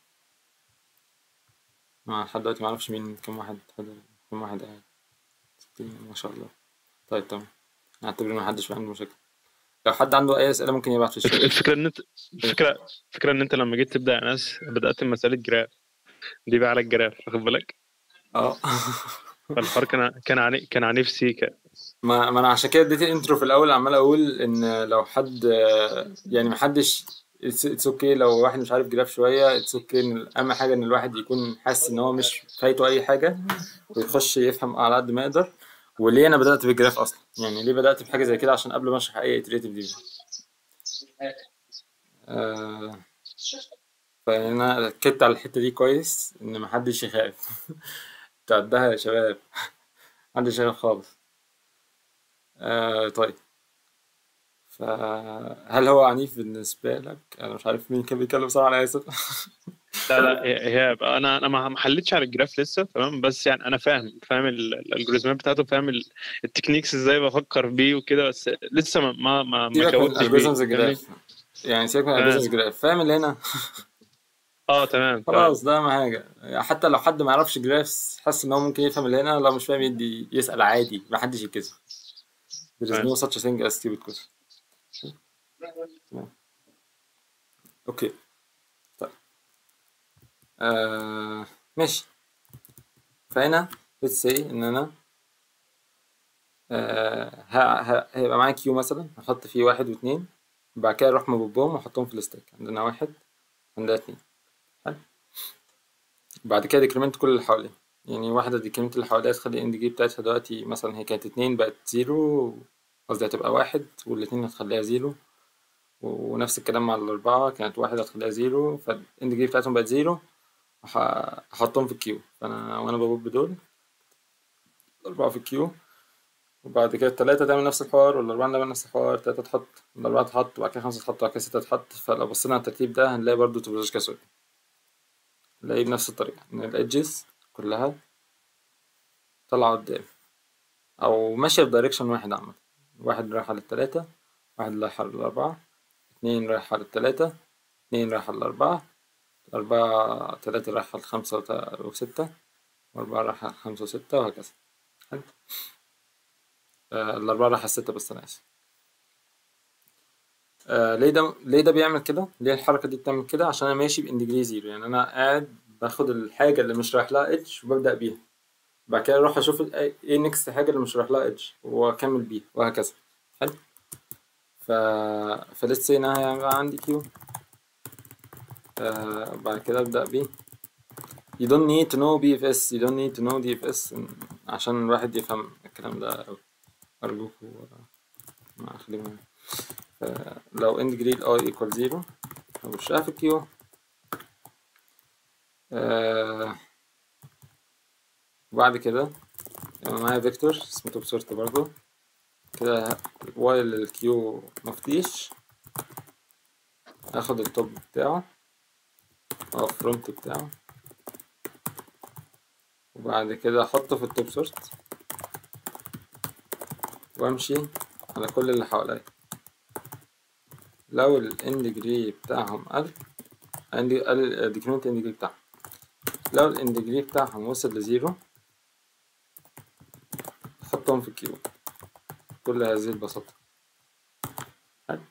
S1: ما لحد دلوقتي معرفش مين كم واحد حضر كم واحد قاعد ستين ما شاء الله طيب تمام نعتبر ان محدش عنده مشاكل لو حد عنده اي اسئله ممكن يبعت في
S2: الف-
S1: الشات
S2: الفكره ان انت الفكره الفكره ان انت لما جيت تبدا يا ناس بدات بمساله جراف دي بقى على الجراف واخد بالك
S1: اه
S2: فالحوار كان كان عني كان عنيف سيكا
S1: ما, ما انا عشان كده اديت الانترو في الاول عمال اقول ان لو حد يعني محدش اتس اوكي لو واحد مش عارف جراف شويه اتس اوكي ان اهم حاجه ان الواحد يكون حاسس ان هو مش فايته اي حاجه ويخش يفهم على قد ما يقدر وليه انا بدات بالجراف اصلا يعني ليه بدات بحاجه زي كده عشان قبل ما اشرح اي اتريتيف دي آه فانا ركزت على الحته دي كويس ان محدش يخاف تعدها يا شباب محدش يخاف خالص آه طيب فهل هو عنيف بالنسبة لك؟ أنا مش عارف مين كان بيتكلم صراحة أنا آسف
S2: لا لا هي هي انا انا ما ما حلتش على الجراف لسه تمام بس يعني انا فاهم فاهم ال- الالجوريزمات بتاعته فاهم ال- التكنيكس ازاي بفكر بيه وكده بس لسه ما ما ما, ما
S1: سيبك من
S2: كونتش بيه
S1: الالجوريزمز
S2: فاهمني؟
S1: جراف يعني سيبك من
S2: تمام.
S1: الالجوريزمز جراف فاهم اللي هنا
S2: اه تمام تمام
S1: خلاص ده أهم حاجة حتى لو حد ما يعرفش جرافس حاسس إن هو ممكن يفهم اللي هنا لو مش فاهم يدي يسأل عادي ما حدش يتكسف there is
S2: تمام.
S1: no such a thing as stupid question تمام أوكي طيب آه ماشي فهنا let's say إن أنا آه ه- ه- هيبقى معايا كيو مثلا هحط فيه واحد واتنين بعد كده أروح مبوبهم وأحطهم في الستاك عندنا واحد عندنا اتنين حلو بعد كده ديكريمنت كل اللي حواليه يعني واحدة ديكريمنت اللي حواليها تخلي الاند جي بتاعتها دلوقتي مثلا هي كانت اتنين بقت زيرو قصدي هتبقى واحد والاتنين هتخليها زيرو و- ونفس الكلام مع الأربعة كانت واحد هتخليها زيرو فالاند جي بتاعتهم بقت زيرو وح- هحطهم في الكيو فأنا وأنا ببوب دول الأربعة في الكيو وبعد كده التلاتة تعمل نفس الحوار والأربعة تعمل نفس الحوار التلاتة تحط الأربعة تحط وبعد كده خمسة تحط وبعد كده ستة تحط فلو بصينا على الترتيب ده هنلاقي برضه توبولوجيكا سوري نلاقيه بنفس الطريقة إن الإدجز كلها طالعة قدام أو ماشية في دايركشن واحد عامة واحد رايح على التلاتة واحد رايح على الأربعة اتنين رايح على التلاتة اتنين رايح على الأربعة أربعة تلاتة رايح على الخمسة وت- وستة وأربعة رايح على الخمسة وستة وهكذا حلو آه الأربعة رايح على الستة بس أنا آسف آه ليه ده ليه ده بيعمل كده؟ ليه الحركة دي بتعمل كده؟ عشان أنا ماشي بإندجري زيرو يعني أنا قاعد باخد الحاجة اللي مش رايح لها إيدج وببدأ بيها بعد كده أروح أشوف ال- إيه نيكست حاجة اللي مش رايح لها إيدج وأكمل بيها وهكذا حلو ف فليتس سي إن أنا هيبقى عندي كيو آه بعد كده أبدأ بيه you don't need to know BFS you don't need to know DFS عشان الواحد يفهم الكلام ده أوي أرجوكوا ما خلينا لو end degree i equal zero هخشها في Q آه وبعد كده يبقى معايا فيكتور اسمه توب سورت برضو كده وايل الكيو مفتيش اخد التوب بتاعه او الفرونت بتاعه وبعد كده احطه في التوب سورت وامشي على كل اللي حواليا لو الاند ديجري بتاعهم قل الديكريمنت اند ديجري بتاعهم لو الاند ديجري بتاعهم وصل لزيرو احطهم في كيو بكل هذه البساطة حلو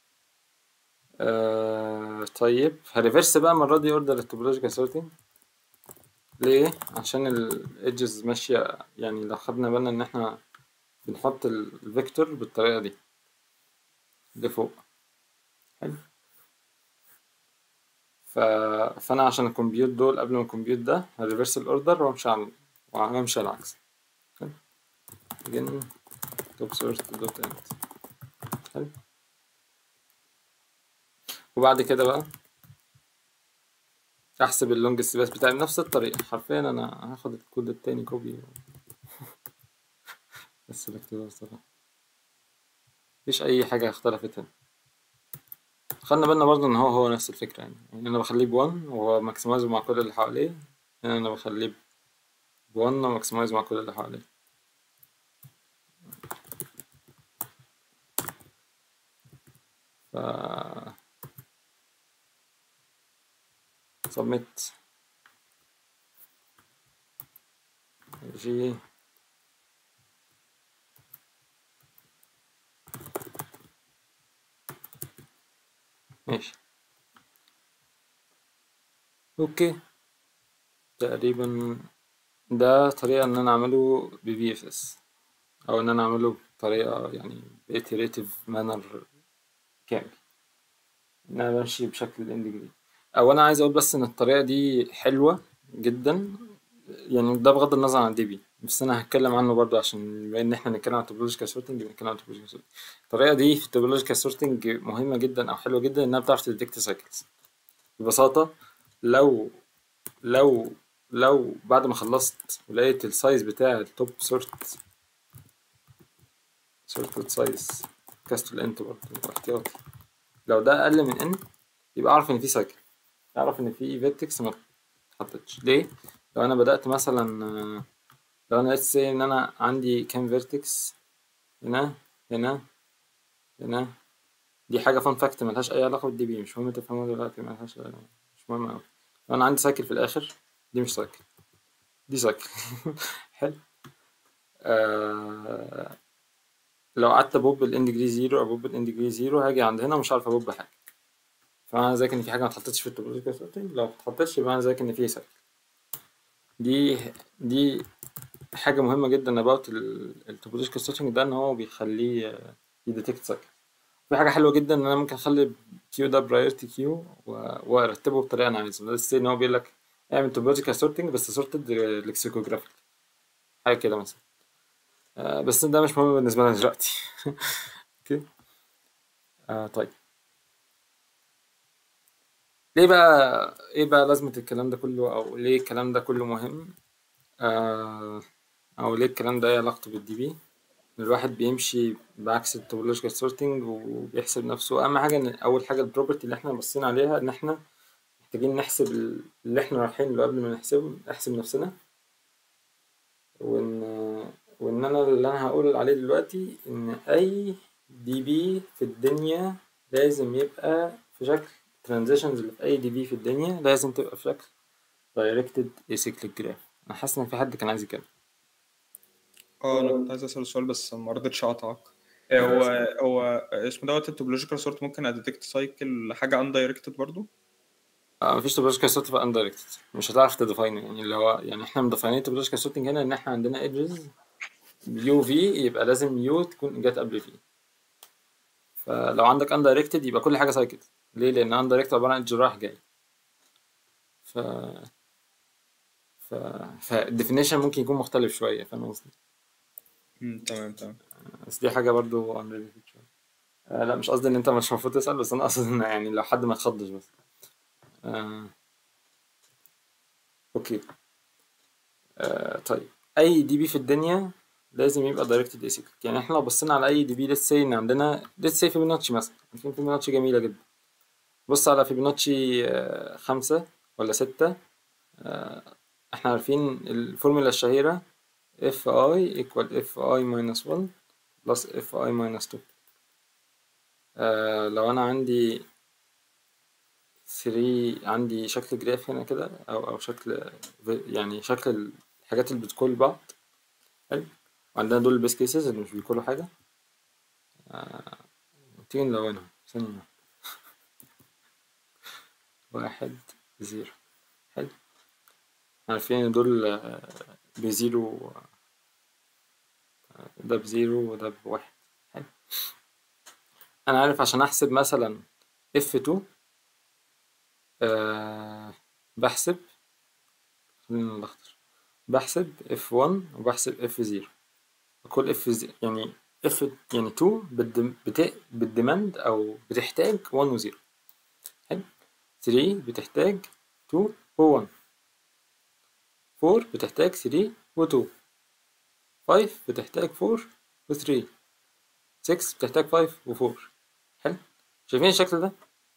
S1: آه طيب هريفرس بقى المرة دي اوردر التوبولوجيكال سورتنج ليه؟ عشان الايدجز ماشية يعني لو خدنا بالنا ان احنا بنحط الفيكتور بالطريقة دي لفوق حلو ف... فانا عشان الكمبيوت دول قبل ما الكمبيوت ده هريفرس الاوردر وامشي على وامشي على العكس حلو again توب سورت دوت اند حلو وبعد كده بقى احسب اللونج سبيس بتاعي بنفس الطريقة حرفيا انا هاخد الكود التاني كوبي بس بكتبها بصراحة مفيش اي حاجة اختلفت هنا خدنا بالنا برضه ان هو هو نفس الفكرة يعني يعني انا بخليه بوان وهو ماكسمايزه مع كل اللي حواليه هنا انا بخليه بوان وماكسمايزه مع كل اللي حواليه ف submit جي ماشي اوكي تقريبا ده طريقة ان انا اعمله ب VFS او ان انا اعمله بطريقة يعني بإتريتيف مانر كامل ان انا بمشي بشكل اندجري او انا عايز اقول بس ان الطريقة دي حلوة جدا يعني ده بغض النظر عن دي بي بس انا هتكلم عنه برضو عشان بما ان احنا هنتكلم عن توبولوجيكال سورتنج بنتكلم عن توبولوجيكال سورتنج الطريقة دي في التوبولوجيكال سورتنج مهمة جدا او حلوة جدا انها بتعرف تديكت سايكلز ببساطة لو لو لو بعد ما خلصت ولقيت السايز بتاع التوب سورت سورت سايز كاستل انت برضه احتياطي لو ده اقل من ان يبقى اعرف ان في سايكل اعرف ان في فيرتكس ما اتحطتش ليه لو انا بدات مثلا لو انا لسه سي ان انا عندي كام فيرتكس هنا هنا هنا دي حاجه فان فاكت ملهاش اي علاقه بالدي بي مش مهم تفهموها دلوقتي ملهاش مش مهم اوي لو انا عندي سايكل في الاخر دي مش سايكل دي سايكل حلو آه لو قعدت ابوب الان ديجري زيرو او ابوب الان ديجري زيرو هاجي عند هنا مش عارف ابوب حاجه فانا ذاك ان في حاجه ما اتحطتش في التوبولوجيكال سورتنج لو ما اتحطتش يبقى انا ذاك ان في سايكل دي دي حاجه مهمه جدا اباوت التوبولوجيكال سورتنج ده ان هو بيخليه يديتكت سايكل في حاجه حلوه جدا ان انا ممكن اخلي كيو ده برايورتي كيو وارتبه بطريقه انا عايزها بس ان هو بيقول لك اعمل توبولوجيكال سورتنج بس سورتد لكسيكوجرافيك حاجه كده مثلا آه بس ده مش مهم بالنسبه لنا دلوقتي اوكي آه طيب ليه بقى ايه بقى لازمة الكلام ده كله او ليه الكلام ده كله مهم آه او ليه الكلام ده ايه علاقته بالدي بي الواحد بيمشي بعكس التوبولوجيكال سورتنج وبيحسب نفسه اهم حاجه ان اول حاجه البروبرتي اللي احنا بصينا عليها ان احنا محتاجين نحسب اللي احنا رايحين له قبل ما نحسبه نحسب نفسنا وان وان انا اللي انا هقول عليه دلوقتي ان اي دي بي في الدنيا لازم يبقى في شكل ترانزيشنز اللي في اي دي بي في الدنيا لازم تبقى في شكل دايركتد acyclic جراف انا حاسس ان في حد كان عايز يتكلم
S4: اه انا كنت عايز اسال سؤال بس ما رضيتش اقطعك آه، هو هو اسمه دوت التوبولوجيكال سورت ممكن اديتكت سايكل حاجه اندايركتد برضو
S1: آه مفيش توبولوجيكال سورت في اندايركتد مش هتعرف تديفاين يعني اللي هو يعني احنا مديفاينين توبولوجيكال سورتنج هنا ان احنا عندنا ايدجز يو في يبقى لازم يو تكون جت قبل في فلو عندك اندايركتد يبقى كل حاجه سايكل ليه لان اندايركتد عباره عن ايدج رايح جاي ف ف فالديفينيشن ممكن يكون مختلف شويه فاهم قصدي
S4: مم، تمام تمام
S1: بس دي حاجه برضو unrelated شويه آه لا مش قصدي ان انت مش المفروض تسال بس انا اقصد ان يعني لو حد ما يتخضش بس آه اوكي آه طيب اي دي بي في الدنيا لازم يبقى دايركتد اسيكليك يعني احنا لو بصينا على اي دي بي ليتس سي ان عندنا ليتس سي فيبوناتشي مثلا عارفين فيبوناتشي جميله جدا بص على فيبوناتشي آه، خمسة ولا ستة آه، احنا عارفين الفورمولا الشهيرة اف اي ايكوال اف اي ماينس 1 بلس اف اي ماينس 2 لو انا عندي 3 عندي شكل جراف هنا كده او او شكل يعني شكل الحاجات اللي بتكل بعض حلو وعندنا دول البيس كيسز اللي مش بيكلوا حاجة آه، تيجي نلونهم ثانية واحدة. واحد زيرو حلو عارفين ان دول آه، بزيرو آه، ده بزيرو وده بواحد حلو انا عارف عشان احسب مثلا اف 2 أه بحسب خلينا الاخضر بحسب اف 1 وبحسب اف 0 كل اف يعني اف يعني 2 بالدم بت... بالديماند او بتحتاج 1 و 0 حلو 3 بتحتاج 2 و 1 4 بتحتاج 3 و 2 5 بتحتاج 4 و 3 6 بتحتاج 5 و 4 حلو شايفين الشكل ده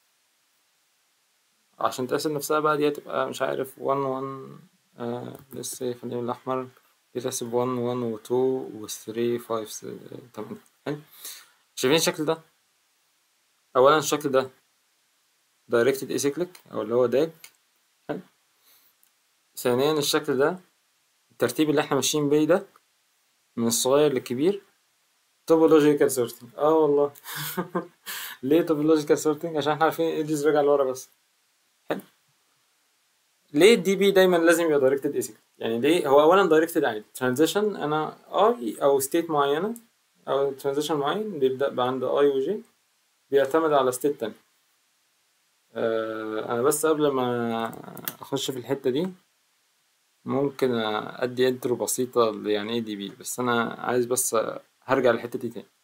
S1: عشان تقسم نفسها بقى دي هتبقى مش عارف 1 1 آه لسه خلينا الأحمر دي تحسب 1 1 و 2 و 3 5 8 حلو شايفين الشكل ده أولا الشكل ده directed acyclic أو اللي هو داج حلو ثانيا الشكل ده الترتيب اللي احنا ماشيين بيه ده من الصغير للكبير توبولوجيكال سورتنج اه والله ليه توبولوجيكال سورتنج عشان احنا عارفين ايديز راجع لورا بس حلو ليه الدي بي دايما لازم يبقى دايركتد اسيكل يعني ليه هو اولا دايركتد عادي ترانزيشن انا اي او ستيت معينه او ترانزيشن معين بيبدا بقى عند اي وجي بيعتمد على ستيت تاني آه انا بس قبل ما اخش في الحته دي ممكن ادي انترو بسيطه ل يعني ايه دي بي بس انا عايز بس هرجع للحته دي تاني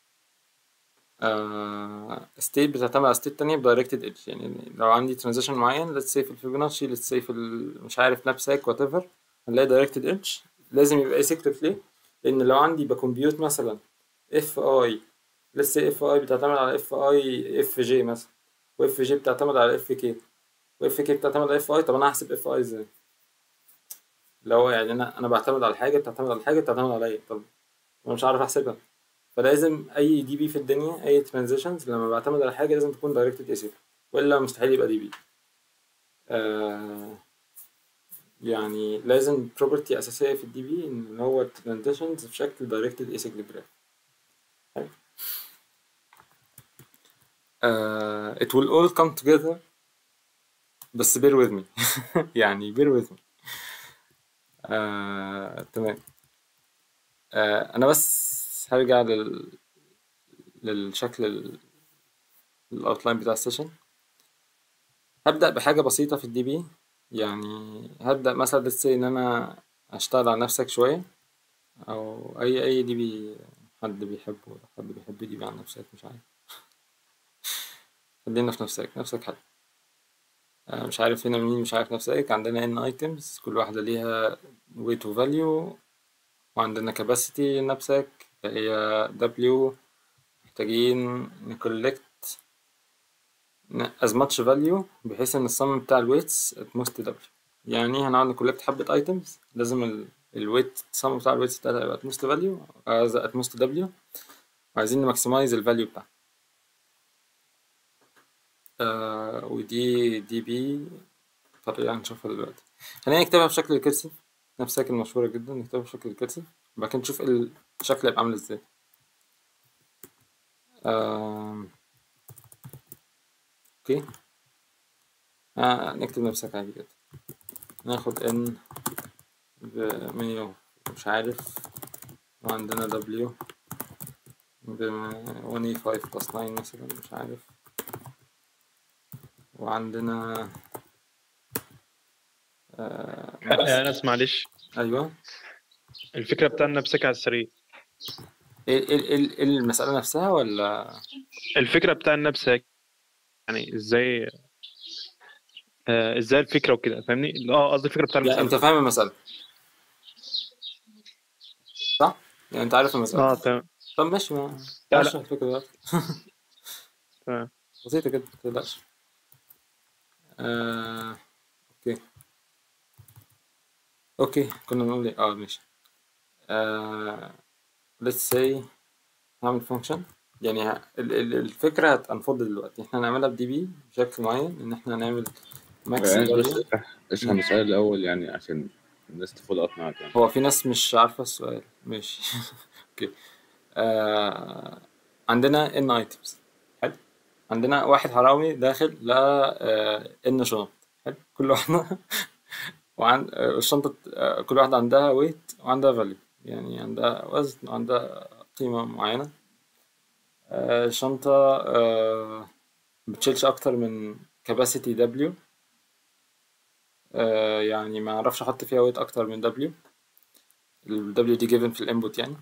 S1: ستيت بتعتمد على ستيت تانية بدايركتد ايدج يعني لو عندي ترانزيشن معين let's say في الفيبوناتشي let's say في ال- مش عارف نابساك وات ايفر هنلاقي دايركتد ايدج لازم يبقى اسيكتيف ليه؟ لان لو عندي بكمبيوت مثلا اف اي let's say اف اي بتعتمد على اف اي اف جي مثلا واف جي بتعتمد على اف كي واف كي بتعتمد على اف اي طب انا هحسب اف اي ازاي؟ اللي هو يعني انا انا بعتمد على حاجه بتعتمد على حاجه بتعتمد عليا طب انا مش عارف احسبها فلازم اي دي بي في الدنيا اي ترانزيشنز لما بعتمد على حاجه لازم تكون دايركتد اسيكل والا مستحيل يبقى دي بي آه يعني لازم بروبرتي اساسيه في الدي بي ان هو الترانزيشنز في شكل دايركتد اسيكل جراف uh, it will all come together بس bear with me يعني bear with me آه، تمام آه، انا بس هرجع لل للشكل ال- الاوتلاين بتاع السيشن هبدأ بحاجة بسيطة في الدي بي يعني هبدأ مثلا let's say ان انا اشتغل على نفسك شوية او اي اي دي بي حد بيحبه حد بيحب دي بي عن نفسك مش عارف خلينا في نفسك نفسك حد آه، مش عارف هنا مين مش عارف نفسك عندنا n items كل واحدة ليها weight و value وعندنا capacity نفسك هي W محتاجين نكولكت as much value بحيث ان السم بتاع الويتس at most W يعني هنقعد نكولكت حبة items لازم ال الويت السم بتاع الويتس بتاعتها يبقى at most value آه، at most W وعايزين نماكسمايز الفاليو بتاعها آه ودي دي بي طريقة هنشوفها دلوقتي خلينا نكتبها بشكل الكرسي نفسك المشهورة جدا نكتبها بشكل الكرسي وبعد كده نشوف ال- الشكل هيبقى عامل ازاي آم، اوكي آه نكتب نفسك عادي كده ناخد ان بمية مش عارف وعندنا دبليو ب 185 بلس 9 مثلا مش عارف وعندنا آه
S2: يا ناس معلش
S1: ايوه
S2: الفكره بتاعنا بسكة على السريع
S1: ايه ايه ايه إيه المسألة نفسها ولا
S2: الفكره بتاعنا بسكة يعني ازاي آه ازاي الفكره وكده فاهمني اه قصدي الفكره بتاع
S1: يعني انت
S2: المسألة
S1: فاهم المسألة صح؟ يعني انت عارف المسألة
S2: اه تمام
S1: طب ماشي ما
S2: لا، لا.
S1: اشرح الفكرة دلوقتي
S2: تمام
S1: بسيطة كده متقلقش آه... اوكي اوكي كنا بنقول ايه اه ماشي آه... let's say هعمل فانكشن يعني ه- ال- ال- الفكرة هتنفض دلوقتي احنا هنعملها بدي بي بشكل معين ان احنا هنعمل ماكس
S5: يعني بس
S1: فاليو
S5: اشرح السؤال الأول يعني عشان الناس تفولو اب معاك يعني
S1: هو في ناس مش عارفة السؤال ماشي اوكي آه... عندنا ان ايتمز حلو عندنا واحد حرامي داخل لقى آه... ان شنط حلو كل واحدة وعن آه، الشنطة آه، كل واحدة عندها ويت وعندها فاليو يعني عندها وزن وعندها قيمة معينة آه، الشنطة آه، بتشيلش أكتر من capacity W آه، يعني ما أعرفش أحط فيها ويت أكتر من W ال W دي given في الانبوت يعني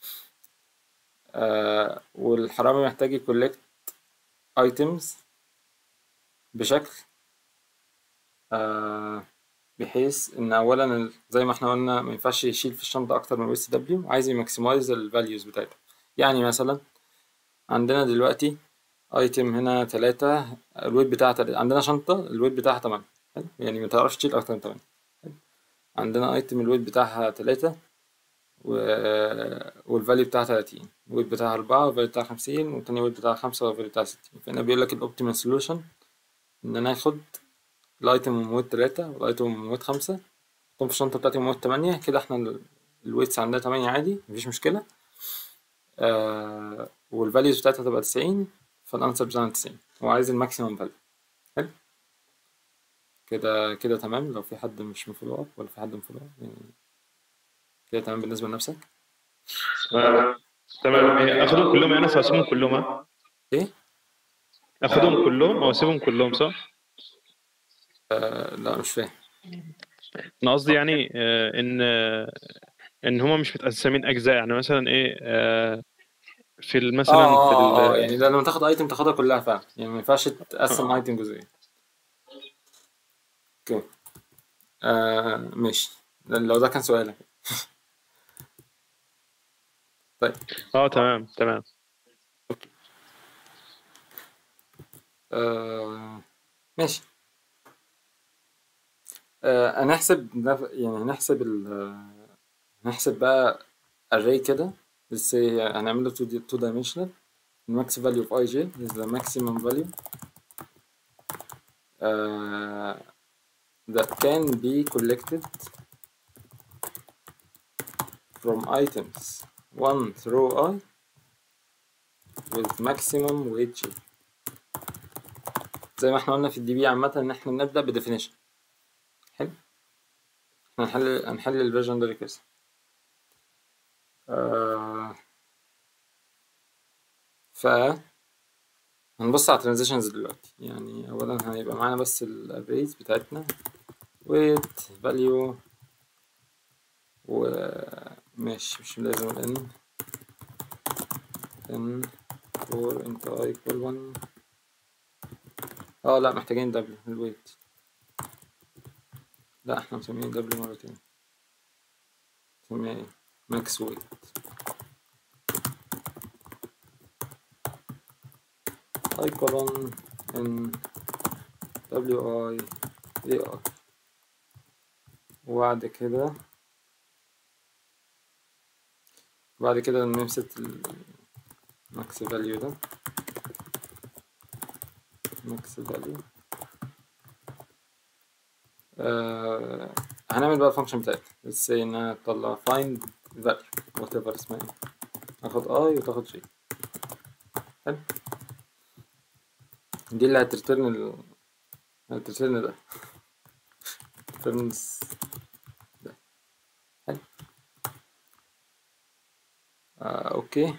S1: آه، والحرامي محتاج يكولكت items بشكل آه، بحيث ان اولا ال- زي ما احنا قلنا ما ينفعش يشيل في الشنطه اكتر من ويست دبليو عايز يماكسمايز الفاليوز بتاعتها يعني مثلا عندنا دلوقتي ايتم هنا تلاتة الويت بتاعها تلاتة. عندنا شنطة الويت بتاعها تمانية حلو؟ يعني ما تعرفش تشيل أكتر من تمانية حلو؟ عندنا ايتم الويت بتاعها تلاتة و... والفاليو بتاعها تلاتين الويت بتاعها أربعة والفاليو بتاعها خمسين والتاني ويت بتاعها خمسة والفاليو بتاعها ستين فهنا بيقول لك الأوبتيمال سولوشن إن أنا آخد الايتم من ويت تلاتة والايتم من ويت خمسة احطهم في الشنطة بتاعتي من ويت تمانية كده احنا ال- الويتس عندنا تمانية عادي مفيش مشكلة آه والفاليوز بتاعتها هتبقى تسعين فالانسر بتاعنا تسعين هو عايز الماكسيمم فاليو حلو كده كده تمام لو في حد مش مفولو اب ولا في حد مفولو اب يعني كده تمام بالنسبة لنفسك
S2: تمام تمام إيه، اخدهم كلهم يعني أنا اسيبهم كلهم ها
S1: ايه
S2: اخدهم كلهم او اسيبهم كلهم صح؟
S1: آه لا مش فاهم
S2: انا قصدي يعني آه، ان آه، ان هما مش متقسمين اجزاء يعني مثلا ايه آه، في ال-
S1: اه
S2: مثلا في
S1: اه اه
S2: ال-
S1: يعني ده لما تاخد ايتم تاخدها كلها فعلا يعني ما ينفعش تقسم ايتم جزئيا اوكي آه ماشي لو ده كان سؤالك طيب
S2: اه تمام تمام
S1: آه ماشي آه هنحسب نف- يعني هنحسب ال هنحسب بقى array كده let's say هنعمله two, di- two dimensional max value of ij is the maximum value uh, that can be collected from items 1 through i with maximum weight j زي ما احنا قلنا في الدي بي عامة ان احنا نبدأ بديفينيشن حلو احنا هنحل هنحل الفيرجن ده ريكيرسيف آه ف هنبص على ترانزيشنز دلوقتي يعني اولا هيبقى معانا بس الاريز بتاعتنا with value وماشي مش لازم ال n n for int i equal 1 اه لا محتاجين دبليو الويت لا احنا مسميين دبليو مرتين مسميها ايه ماكس ويت اي كولون ان دبليو اي اي ار وبعد كده بعد كده نمسك الماكس فاليو ده ماكس فاليو آه هنعمل بقى الفانكشن بتاعتنا let's say انها تطلع find value whatever اسمها ايه هاخد i وتاخد j حلو دي اللي هترترن ال هترترن ده returns ده حلو آه اوكي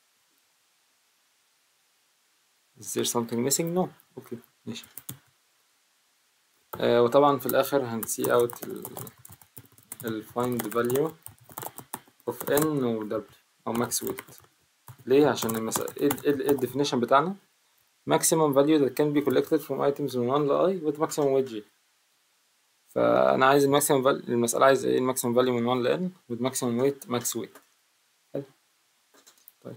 S1: Is there something missing? No. اوكي ماشي آه وطبعا في الاخر هنسي اوت ال find value of n و w أو max weight ليه؟ عشان المسألة ايه ال- ايه ال definition بتاعنا maximum value that can be collected from items من 1 ل i with maximum weight g فأنا عايز الماكسيمم فاليو المسألة عايزة ايه الماكسيمم فاليو من 1 ل n with maximum weight max weight حلو طيب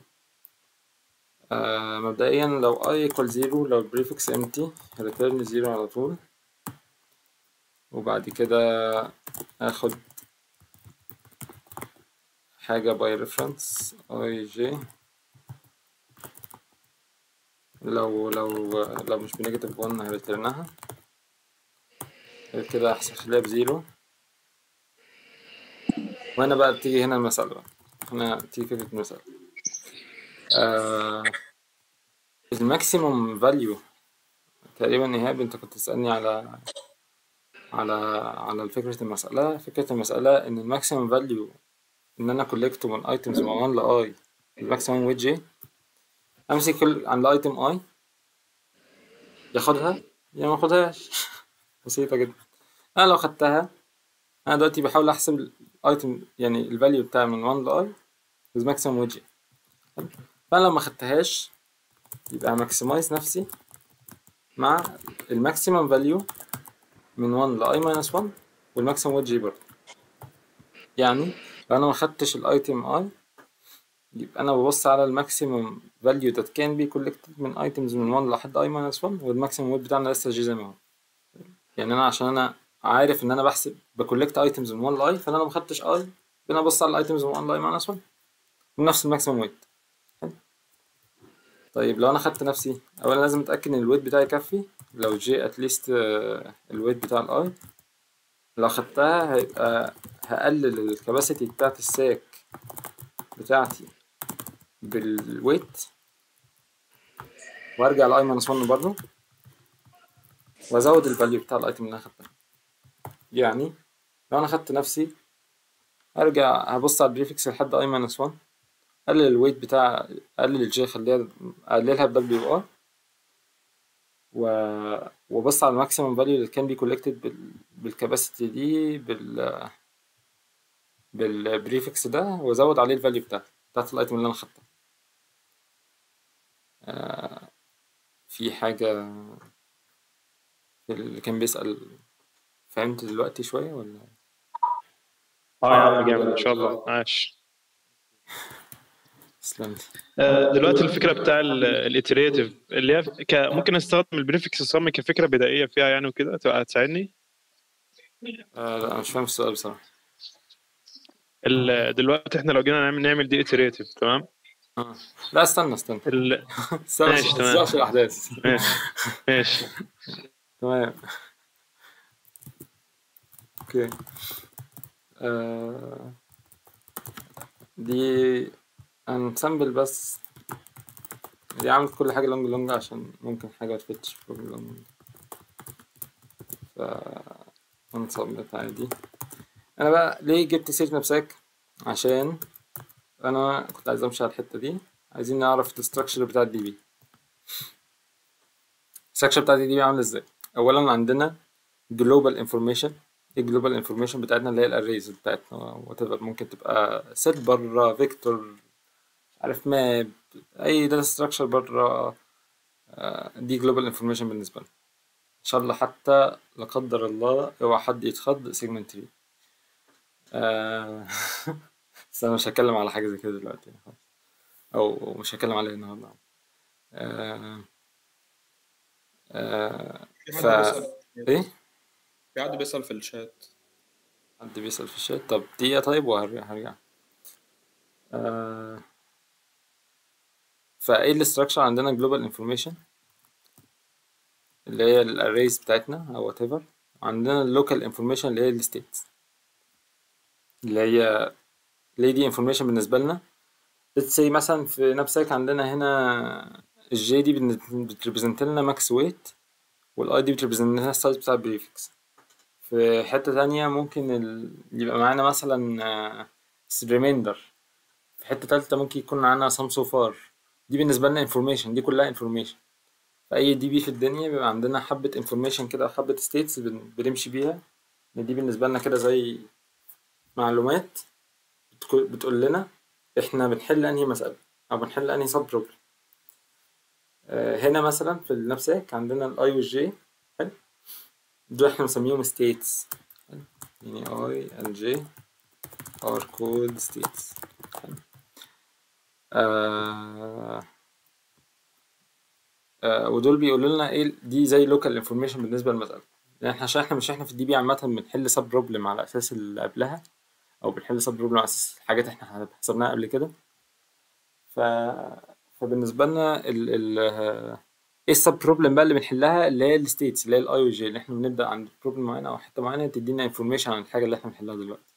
S1: آه مبدئيا لو i equal 0 لو البريفكس empty return 0 على طول وبعد كده اخد حاجة by reference اي جي لو لو لو مش بنيجاتيف 1 هريترنها غير كده احسن خليها بزيرو وهنا بقى بتيجي هنا المسألة بقى هنا تيجي فكرة المسألة آه الماكسيموم فاليو تقريبا إيهاب أنت كنت تسألني على على على فكرة المسألة فكرة المسألة إن الماكسيموم فاليو إن أنا كولكت من أيتمز من 1 ل I الماكسيموم ويت جي أمسك كل عند الأيتم أي ياخدها يا ما ياخدهاش بسيطة جدا أنا لو خدتها أنا دلوقتي بحاول أحسب الأيتم يعني الفاليو بتاعي من 1 ل I with maximum ويت جي فأنا لو ما خدتهاش يبقى ماكسمايز نفسي مع الماكسيمم فاليو من 1 ل i minus 1 والماكسيمم ويت جي برضه يعني لو انا ما خدتش الايتم i يبقى انا ببص على الماكسيمم فاليو that can be collected من items من 1 لحد i minus 1 والماكسيمم ويت بتاعنا لسه جي زي ما هو يعني انا عشان انا عارف ان انا بحسب بكولكت ايتمز من 1 ل i فانا لو ما خدتش i انا ببص على الايتمز من 1 ل i minus 1 ونفس الماكسيمم ويت طيب لو انا خدت نفسي اولا لازم اتاكد ان الويت بتاعي يكفي لو جي اتليست الويت بتاع الاي لو خدتها هيبقى هقلل الكباسيتي بتاعت الساك بتاعتي بالويت وارجع لاي ماينس 1 برضه وازود الفاليو بتاع الايتم اللي انا خدتها يعني لو انا خدت نفسي ارجع هبص على البريفكس لحد اي ماينس 1 اقلل الويت بتاع اقلل الجي خليها اقللها ب دبليو ار و وبص على الماكسيمم فاليو اللي كان بي كولكتد بال... بالكاباسيتي دي بال بالبريفكس ده وازود عليه الفاليو بتاعته بتاعت الايتم اللي انا خدتها آه في حاجة في اللي كان بيسأل فهمت دلوقتي شوية ولا
S2: اه يا عم جامد ان شاء الله عاش
S1: تسلمت
S2: آه، دلوقتي الفكره بتاع الاتريتيف اللي هي ك... ممكن استخدم البريفكس صم كفكره بدائيه فيها يعني وكده تبقى هتساعدني
S1: آه لا أنا مش فاهم السؤال بصراحة
S2: ال... دلوقتي احنا لو جينا نعمل نعمل دي اتريتيف تمام
S1: آه. لا استنى استنى
S2: ال...
S1: استنى
S2: ماشي،
S1: مش
S2: تمام.
S1: تسرعش الأحداث
S2: ماشي ماشي
S1: تمام اوكي آه دي هنسامبل بس دي عملت كل حاجة لونج لونج عشان ممكن حاجة متفتش في لونج لونج ف هنسامبل عادي أنا بقى ليه جبت سيرة نفسك عشان أنا كنت عايز أمشي على الحتة دي عايزين نعرف الستراكشر بتاع الدي بي الستراكشر بتاع الدي بي عامل ازاي اولا عندنا جلوبال انفورميشن الجلوبال انفورميشن بتاعتنا اللي هي الاريز بتاعتنا وات ممكن تبقى سيت بره فيكتور مش عارف ماب اي داتا ستراكشر بره آه، دي جلوبال انفورميشن بالنسبه لنا ان شاء الله حتى لا قدر الله اوعى حد يتخض سيجمنت بي آه، بس انا مش هتكلم على حاجه زي كده دلوقتي خالص او مش هتكلم عليها النهارده آه، آه،
S4: في
S1: ف
S4: حد بيسأل
S1: ايه
S4: في حد بيسأل في الشات
S1: حد بيسأل في الشات طب دقيقة طيب وهرجع هرجع آه فايه الاستراكشر عندنا جلوبال انفورميشن اللي هي الاريز بتاعتنا او وات ايفر عندنا اللوكال انفورميشن اللي هي الستيتس اللي هي اللي هي دي انفورميشن بالنسبة لنا let's say مثلا في نفسك عندنا هنا الجي دي بتريبريزنت لنا ماكس ويت والاي دي بتريبريزنت لنا السايز بتاع البريفكس في حتة تانية ممكن ال... يبقى معانا مثلا ريميندر في حتة تالتة ممكن يكون معانا سام سو فار دي بالنسبة لنا انفورميشن دي كلها انفورميشن في أي دي بي في الدنيا بيبقى عندنا حبة انفورميشن كده أو حبة ستيتس بنمشي بيها إن دي بالنسبة لنا كده زي معلومات بتكو- بتقول لنا احنا بنحل انهي مسألة او بنحل انهي سب بروبلم هنا مثلا في النفسك عندنا الاي والجي حلو دول احنا مسميهم ستيتس يعني اي and j are called states حلو. آه آه ودول بيقولوا لنا ايه دي زي لوكال انفورميشن بالنسبه للمساله يعني احنا عشان احنا مش احنا في الدي بي عامه بنحل سب بروبلم على اساس اللي قبلها او بنحل سب بروبلم على اساس حاجات احنا حسبناها قبل كده ف فبالنسبه لنا ال ال آه، ايه السب بروبلم بقى اللي بنحلها اللي هي الستيتس اللي هي الاي والجي اللي احنا بنبدا عند بروبلم معينه او حته معينه تدينا انفورميشن عن الحاجه اللي احنا بنحلها دلوقتي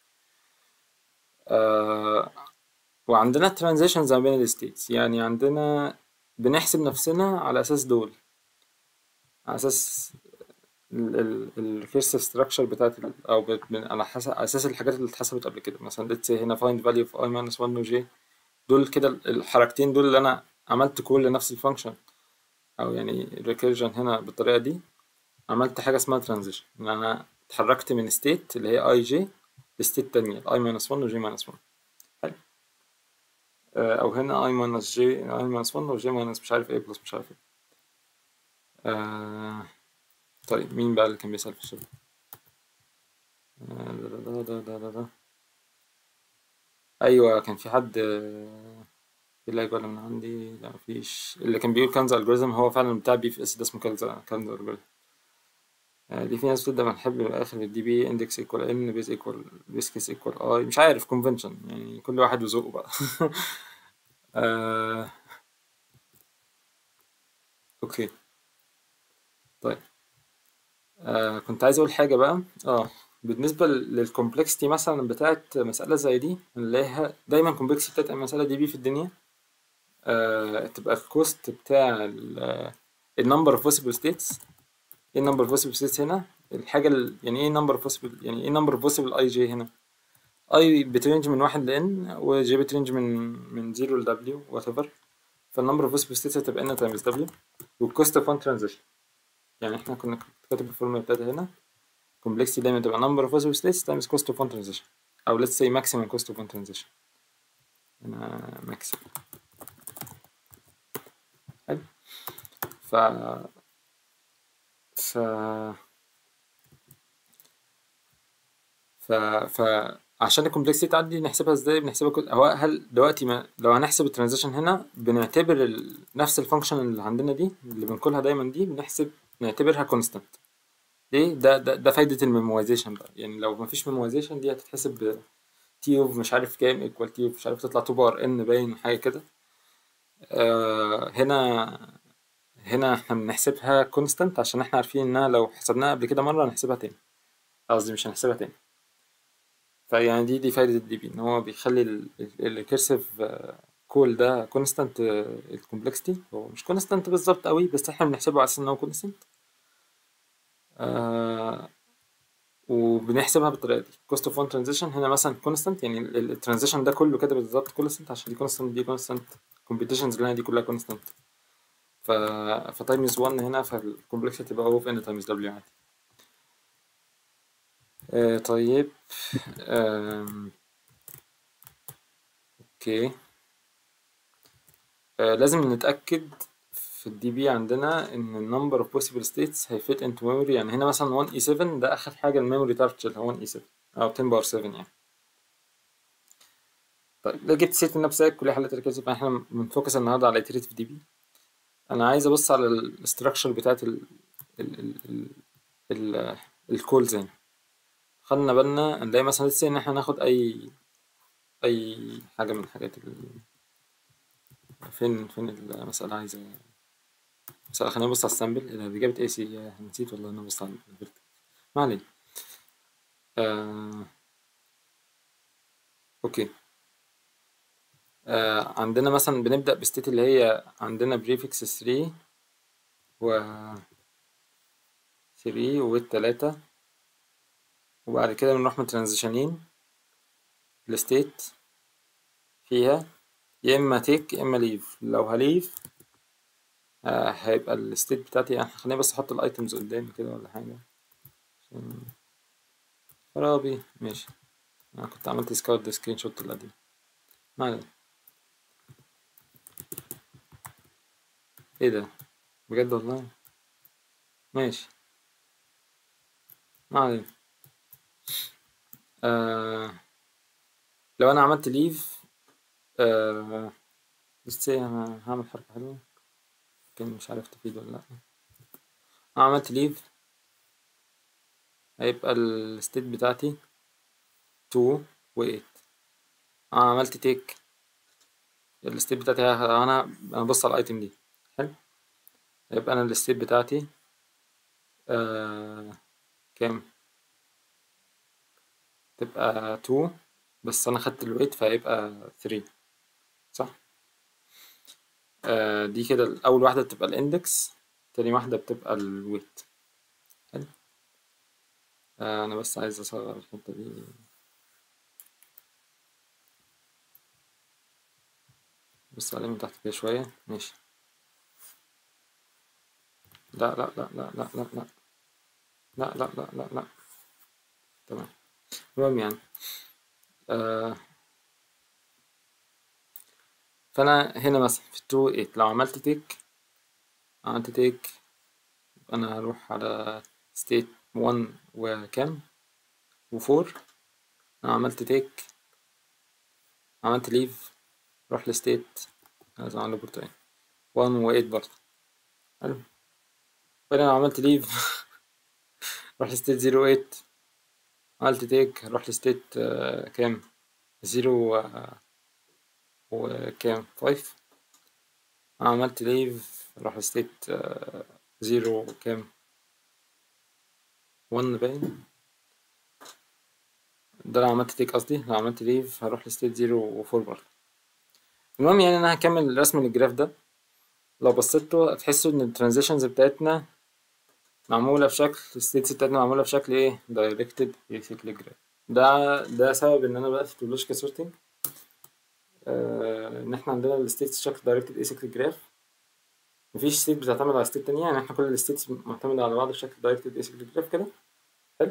S1: آه وعندنا ترانزيشنز ما بين الستيتس يعني عندنا بنحسب نفسنا على اساس دول على اساس الريكيرسيف ستراكشر بتاعت ال او بت- من- على حسب على اساس الحاجات اللي اتحسبت قبل كده مثلا let's say هنا find value of i minus 1 و j دول كده الحركتين دول اللي انا عملت كول لنفس الفانكشن او يعني recursion هنا بالطريقه دي عملت حاجه اسمها ترانزيشن ان انا اتحركت من ستيت اللي هي اي جي لستيت تانية i minus 1 و j minus 1 حلو آه، او هنا i minus j i minus 1 و j minus مش عارف ايه بلس مش عارف ايه آه طيب مين بقى اللي كان بيسأل في الشغل آه، دا دا دا دا دا دا. ايوه كان في حد آه، في لايك ولا من عندي لا مفيش اللي كان بيقول كنز الجوريزم هو فعلا بتاع بي في اس ده اسمه كنز كنز الجوريزم دي في ناس بتبدأ بنحب الاخر الدي بي اندكس ايكوال ان بيز ايكوال بيز كيس ايكوال اي مش عارف كونفنشن يعني كل واحد وذوقه بقى آه، اوكي طيب آه كنت عايز اقول حاجه بقى اه بالنسبه للكومبلكسيتي مثلا بتاعت مساله زي دي نلاقيها دايما كومبلكسيتي بتاعت المساله دي بي في الدنيا آه تبقى الكوست بتاع النمبر اوف possible states ايه النمبر اوف possible states هنا الحاجه ال- يعني ايه نمبر اوف possible يعني ايه نمبر اوف possible اي جي هنا اي بترينج من واحد لان وجي بترينج من من زيرو لدبليو وات ايفر فالنمبر اوف possible states هتبقى ان تايمز دبليو والكوست اوف وان ترانزيشن يعني احنا كنا كاتب الفورمولا بتاعتها هنا complexity دايما تبقى number of possible states times cost of one transition أو let's say maximum cost of one transition هنا maximum حلو ف ف ف ف عشان الكومبلكسيتي تعدي نحسبها ازاي بنحسبها كل هو هل دلوقتي ما لو هنحسب الترانزيشن هنا بنعتبر ال... نفس الفانكشن اللي عندنا دي اللي بنقولها دايما دي بنحسب نعتبرها كونستانت ليه ده ده ده فايدة الميمورايزيشن بقى يعني لو مفيش ميمورايزيشن دي هتتحسب تي اوف مش عارف كام ايكوال تي اوف مش عارف تطلع 2 بار ان باين حاجة كده آه هنا هنا احنا بنحسبها كونستانت عشان احنا عارفين انها لو حسبناها قبل كده مرة هنحسبها تاني قصدي مش هنحسبها تاني فيعني دي دي فايدة الدي بي ان هو بيخلي الريكيرسيف كول ده كونستانت الكومبلكسيتي هو مش كونستانت بالظبط قوي بس احنا بنحسبه على اساس ان هو كونستانت آه وبنحسبها بالطريقه دي cost of one transition هنا مثلا constant يعني الترانزيشن ده كله كده بالظبط constant عشان دي constant دي constant computations اللي هنا دي كلها constant ف ف times 1 هنا فالكومبلكسيتي تبقى O في n times W عادي آه طيب آم، اوكي آه لازم نتأكد في الدي بي عندنا ان النمبر اوف possible states هيفيت into memory يعني هنا مثلا 1 e 7 ده اخر حاجه الميموري تارجت اللي هو 1 e 7 او 10 باور 7 يعني طيب لو جبت سيره نفسك كلها حلت ريكيرسيف احنا بنفوكس النهارده على iterative دي بي انا عايز ابص على الاستراكشر بتاعت ال ال ال ال ال الكولز هنا خدنا بالنا نلاقي مثلا لسه ان احنا ناخد اي اي حاجه من الحاجات ال... فين فين المساله عايزه بس خلينا نبص على السامبل ايه ده دي جابت اي سي نسيت والله انا بص على الفيرتيكال ما علينا آه... اوكي آه عندنا مثلا بنبدأ بستيت اللي هي عندنا بريفكس 3 و 3 والتلاتة وبعد كده بنروح مترانزيشنين الستيت فيها يا اما تيك يا اما ليف لو هليف آه هيبقى الستيت بتاعتي يعني خليني بس احط الايتمز قدامي كده ولا حاجة عشان خرابي ماشي انا كنت عملت سكاوت سكرين شوت القديم ما علينا ايه ده بجد والله ماشي ما علينا آه لو انا عملت ليف آه بس إيه، انا هعمل حركة حلوة لكن مش عارف تفيد ولا لأ أنا عملت ليف هيبقى الستيت بتاعتي تو و 8 أنا عملت تيك الستيت بتاعتي ه- أنا أنا بص على الأيتم دي حلو يبقى أنا الستيت بتاعتي آه كام تبقى تو بس أنا خدت الويت فهيبقى ثري صح آه دي كده أول واحدة بتبقى الإندكس تاني واحدة بتبقى الويت حلو آه أنا بس عايز أصغر الحتة دي بس عليه من تحت كده شوية ماشي لا لا لا لا لا لا لا لا لا لا لا لا تمام المهم يعني آه فأنا هنا مثلا في التو ايت لو عملت تيك عملت تيك أنا هروح على ستيت وان وكام وفور أنا عملت تيك عملت ليف روح لستيت لازم أعمل برتقال وان وإيت برضه حلو فأنا لو عملت ليف روح لستيت زيرو إيت عملت تيك روح لستيت آه، كام زيرو آه، وكام فايف عملت ليف روح لستيت آه، زيرو كام ون باين ده لو عملت تيك قصدي لو عملت ليف هروح لستيت زيرو وفور برضه المهم يعني انا هكمل رسم الجراف ده لو بصيتوا هتحسوا ان الترانزيشنز بتاعتنا معمولة في شكل الستيتس بتاعتنا معمولة في شكل ايه دايركتد ريسيكل جراف ده ده سبب ان انا بدأت في اللوجيكال سورتنج آه ان احنا عندنا الستيتس شكل دايركتد ريسيكل جراف مفيش ستيت بتعتمد على ستيت تانية يعني احنا كل الستيتس معتمدة على بعض في شكل دايركتد ريسيكل جراف كده حلو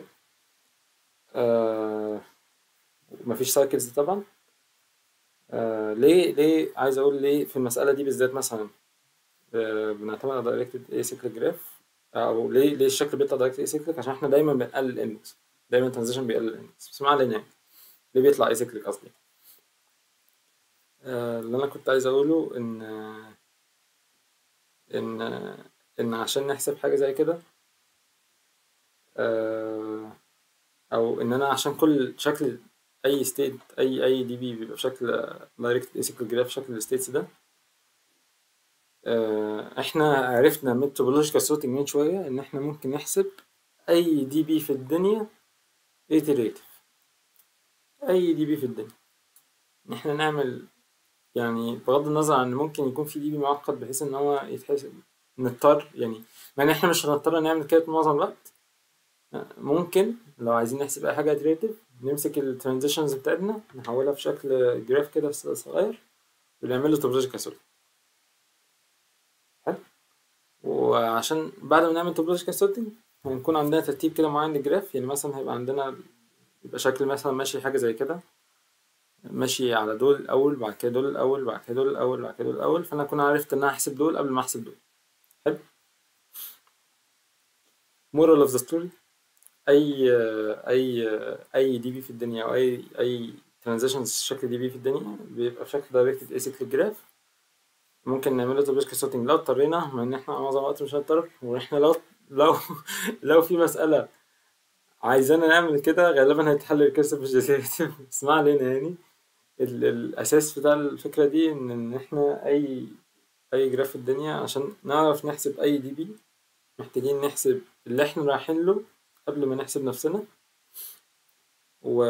S1: آه مفيش سايكلز طبعا آه ليه ليه عايز اقول ليه في المسألة دي بالذات مثلا آه بنعتمد على دايركتد اسيكل جراف او ليه ليه الشكل بيطلع دايركتد اسيكليك عشان احنا دايما بنقلل الاندكس دايما الترانزيشن بيقلل الاندكس بس ما علينا يعني ليه بيطلع اسيكليك قصدي آه اللي انا كنت عايز اقوله ان آه ان آه ان عشان نحسب حاجة زي كده آه او ان انا عشان كل شكل اي ستيت اي اي دي بي بيبقى بشكل دايركت اسيكل جراف شكل الستيتس ده آه، احنا عرفنا من توبولوجيكال سورتنج من شويه ان احنا ممكن نحسب اي دي بي في الدنيا iterative اي دي بي في الدنيا ان احنا نعمل يعني بغض النظر عن ان ممكن يكون في دي بي معقد بحيث ان هو يتحسب نضطر يعني مع ان احنا مش هنضطر نعمل كده معظم الوقت ممكن لو عايزين نحسب اي حاجه iterative نمسك الترانزيشنز بتاعتنا نحولها في شكل جراف كده صغير ونعمل له توبولوجيكال سورتنج حلو وعشان بعد ما نعمل توبولوجيكال سورتنج هنكون عندنا ترتيب كده معين للجراف يعني مثلا هيبقى عندنا يبقى شكل مثلا ماشي حاجه زي كده ماشي على دول الاول بعد كده دول الاول بعد كده دول الاول بعد كده دول الاول فانا اكون عرفت ان انا احسب دول قبل ما احسب دول حلو moral of the story اي اي اي دي بي في الدنيا او اي اي ترانزيشنز شكل دي بي في الدنيا بيبقى في شكل دايركتد اسيكل جراف ممكن نعمله توبولوجيكال سورتنج لو اضطرينا مع ان احنا معظم الوقت مش هنضطر واحنا لو لو لو في مسألة عايزانا نعمل كده غالبا هيتحل ريكيرسيف مش ديريكتيف بس ما علينا يعني ال الأساس بتاع الفكرة دي إن إن إحنا أي أي جراف في الدنيا عشان نعرف نحسب أي دي بي محتاجين نحسب اللي إحنا رايحين له قبل ما نحسب نفسنا و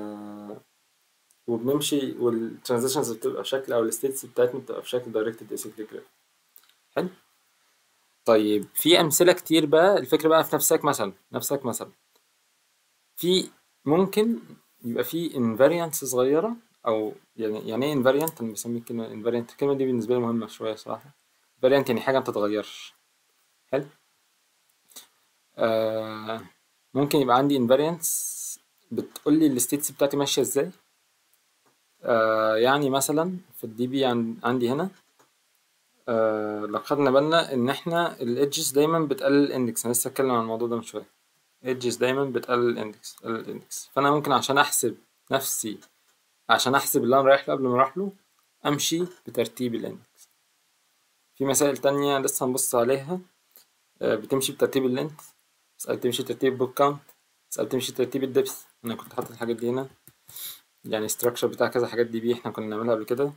S1: وبنمشي والترانزيشنز بتبقى بشكل او الستيتس بتاعتنا بتبقى بشكل دايركتد اسيكليك جراف حلو طيب في امثله كتير بقى الفكره بقى في نفسك مثلا نفسك مثلا في ممكن يبقى في انفاريانس صغيره او يعني يعني ايه انفاريانت انا بسميه كلمه انفاريانت الكلمه دي بالنسبه لي مهمه شويه صراحه انفاريانت يعني حاجه ما بتتغيرش حلو آه ممكن يبقى عندي انفاريانس بتقول لي الستيتس بتاعتي ماشيه ازاي آه يعني مثلا في الدي بي عندي هنا آه لو خدنا بالنا ان احنا الايدجز دايما بتقلل الاندكس انا لسه اتكلم عن الموضوع ده من شويه ايدجز دايما بتقلل الاندكس تقلل الاندكس فانا ممكن عشان احسب نفسي عشان احسب اللي انا رايح له قبل ما اروح له امشي بترتيب الاندكس في مسائل تانية لسه هنبص عليها آه بتمشي بترتيب اللينث مسألة تمشي ترتيب بوك كاونت مسألة تمشي ترتيب الدبس انا كنت حاطط الحاجات دي هنا يعني structure بتاع كذا حاجات دي بي احنا كنا بنعملها قبل كده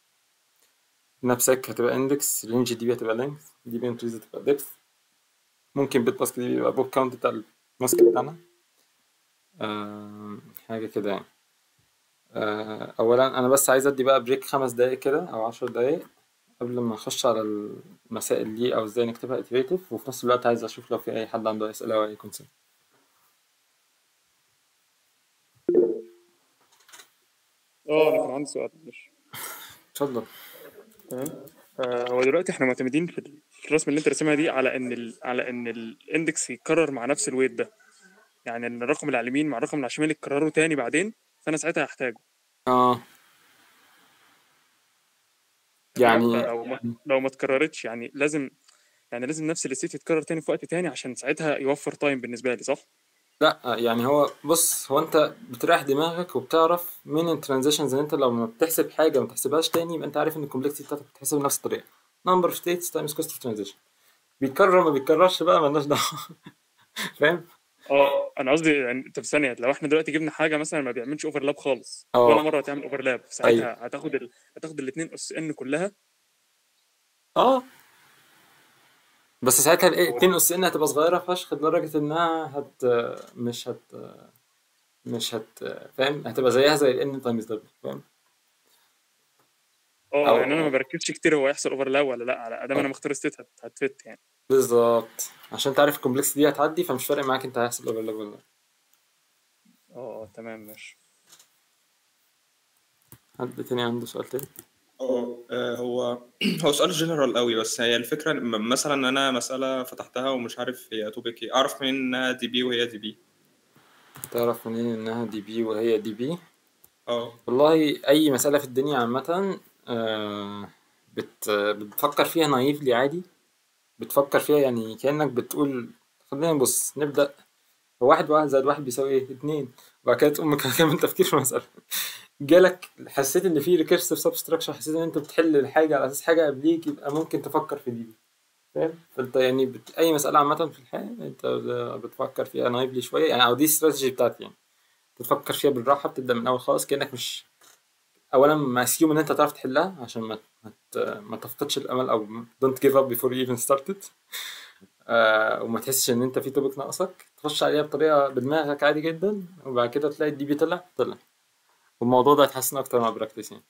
S1: نفسك هتبقى اندكس رينج دي بي هتبقى لينث دي بي انتريز هتبقى ديبث ممكن بيت ماسك دي بيبقى بوك كاونت بتاع الماسك بتاعنا آه حاجة كده يعني آه أولا أنا بس عايز أدي بقى بريك خمس دقايق كده أو عشر دقايق قبل ما أخش على المسائل دي أو إزاي نكتبها iterative وفي نفس الوقت عايز أشوف لو في أي حد عنده أسئلة أو أي كونسيرن
S6: اه انا كان عندي سؤال معلش
S1: اتفضل
S6: تمام آه، هو دلوقتي احنا معتمدين في ال- في الرسم اللي انت راسمها دي على ان ال... على ان الاندكس يتكرر مع نفس الويت ده يعني ان الرقم اللي على اليمين مع الرقم اللي على الشمال يتكرروا تاني بعدين فانا ساعتها هحتاجه
S1: اه يعني
S6: لو ما لو ما اتكررتش يعني لازم يعني لازم نفس الستيت يتكرر تاني في وقت تاني عشان ساعتها يوفر تايم بالنسبه لي صح؟
S1: لا يعني هو بص هو انت بتريح دماغك وبتعرف من الترانزيشنز ان انت لو ما بتحسب حاجه ما تحسبهاش تاني يبقى انت عارف ان الكومبلكسيتي بتاعتك بتتحسب بنفس الطريقه نمبر اوف ستيتس تايمز كوست اوف ترانزيشن بيتكرر ما بيتكررش بقى مالناش دعوه فاهم
S6: اه انا قصدي يعني طب ثانيه لو احنا دلوقتي جبنا حاجه مثلا ما بيعملش اوفرلاب خالص
S1: اه.
S6: ولا مره تعمل اوفرلاب ساعتها
S1: أيوه.
S6: هتاخد ال... هتاخد الاثنين اس ان كلها
S1: اه بس ساعتها ال 2 اس ان هتبقى صغيره فشخ لدرجه انها هت مش هت مش هت فاهم هتبقى زيها زي ال ان تايمز دبل فاهم
S6: اه
S1: أو-
S6: يعني انا ما بركزش كتير هو يحصل اوفرلاب ولا لا على ادام انا مختار ستيت هت... هتفت يعني
S1: بالظبط عشان تعرف الكومبلكس دي هتعدي فمش فارق معاك انت هيحصل اوفرلاب ولا لا
S6: اه اه تمام ماشي
S1: حد تاني عنده سؤال تاني
S4: اه آه، هو هو سؤال جنرال قوي بس هي الفكره م- مثلا انا مساله فتحتها ومش عارف هي توبيك ايه اعرف منين انها دي بي وهي دي بي
S1: تعرف منين انها دي بي وهي دي بي
S4: اه
S1: والله اي مسألة في الدنيا عامة آه، بت بتفكر فيها نايفلي عادي بتفكر فيها يعني كأنك بتقول خلينا نبص نبدأ هو واحد واحد زائد واحد بيساوي ايه اتنين وبعد كده تقوم مكمل تفكير في المسألة جالك حسيت ان في ريكيرسيف سبستراكشن حسيت ان انت بتحل الحاجة على اساس حاجة قبليك يبقى ممكن تفكر في دي فاهم فانت يعني بت... اي مسألة عامة في الحياة انت بتفكر فيها نايفلي شوية يعني او دي استراتيجي بتاعتي يعني تفكر فيها بالراحة بتبدأ من الأول خالص كأنك مش أولا ماسيوم إن أنت تعرف تحلها عشان ما ما, ت... ما تفقدش الأمل أو don't give up before you even started آه وما تحسش إن أنت في توبك ناقصك تخش عليها بطريقة بدماغك عادي جدا وبعد كده تلاقي الدي بي طلع طلع والموضوع ده هيتحسن أكتر مع براكتس يعني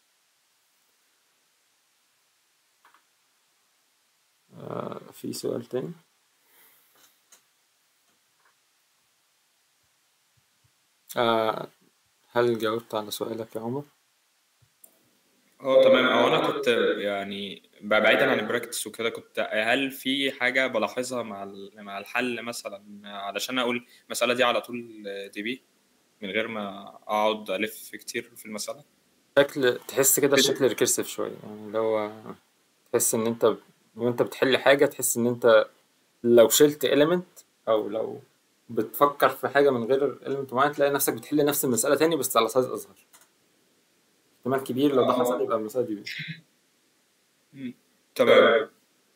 S1: آه في سؤال تاني آه هل جاوبت على سؤالك يا عمر؟
S4: اه تمام او انا كنت يعني بعيدا عن البراكتس وكده كنت هل في حاجه بلاحظها مع ال- مع الحل مثلا علشان اقول المساله دي على طول دي بي من غير ما اقعد الف كتير في المساله
S1: شكل تحس كده الشكل ريكيرسيف شوية يعني اللي هو تحس إن أنت وأنت بتحل حاجة تحس إن أنت لو شلت element أو لو بتفكر في حاجة من غير element معين تلاقي نفسك بتحل نفس المسألة تاني بس على سايز أصغر احتمال كبير لو ده حصل يبقى المسألة دي بس.
S4: تمام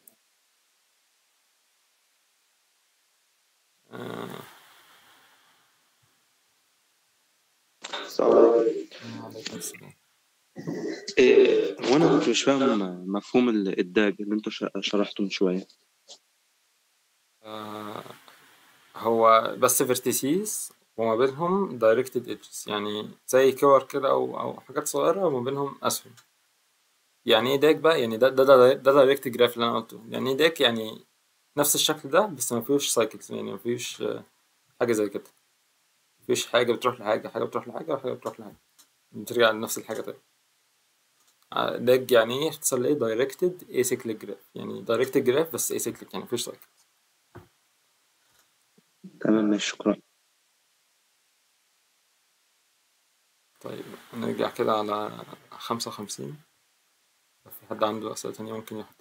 S1: آه.
S7: السلام عليكم
S1: عليكم السلام
S7: إيه هو انا كنت مش فاهم مفهوم ال- الداج اللي انتوا ش- شرحته من شويه
S1: آه، هو بس فيرتيسيز وما بينهم دايركتد ايدجز يعني زي كور كده او او حاجات صغيره وما بينهم اسهم يعني ايه داك بقى يعني ده ده ده, ده دايركت جراف اللي انا قلته يعني ايه داك يعني نفس الشكل ده بس ما فيهوش سايكلز يعني ما فيهوش آه، حاجه زي كده ما فيهوش حاجه بتروح لحاجه حاجه بتروح لحاجه وحاجه بتروح لحاجه بترجع لنفس الحاجه تاني آه، داك يعني ايه اختصار لايه دايركتد اسيكليك جراف يعني دايركتد جراف بس اسيكليك يعني مفيش سايكل
S7: تمام ماشي شكرا
S1: طيب نرجع كده على خمسة وخمسين لو في حد عنده أسئلة تانية ممكن يحطها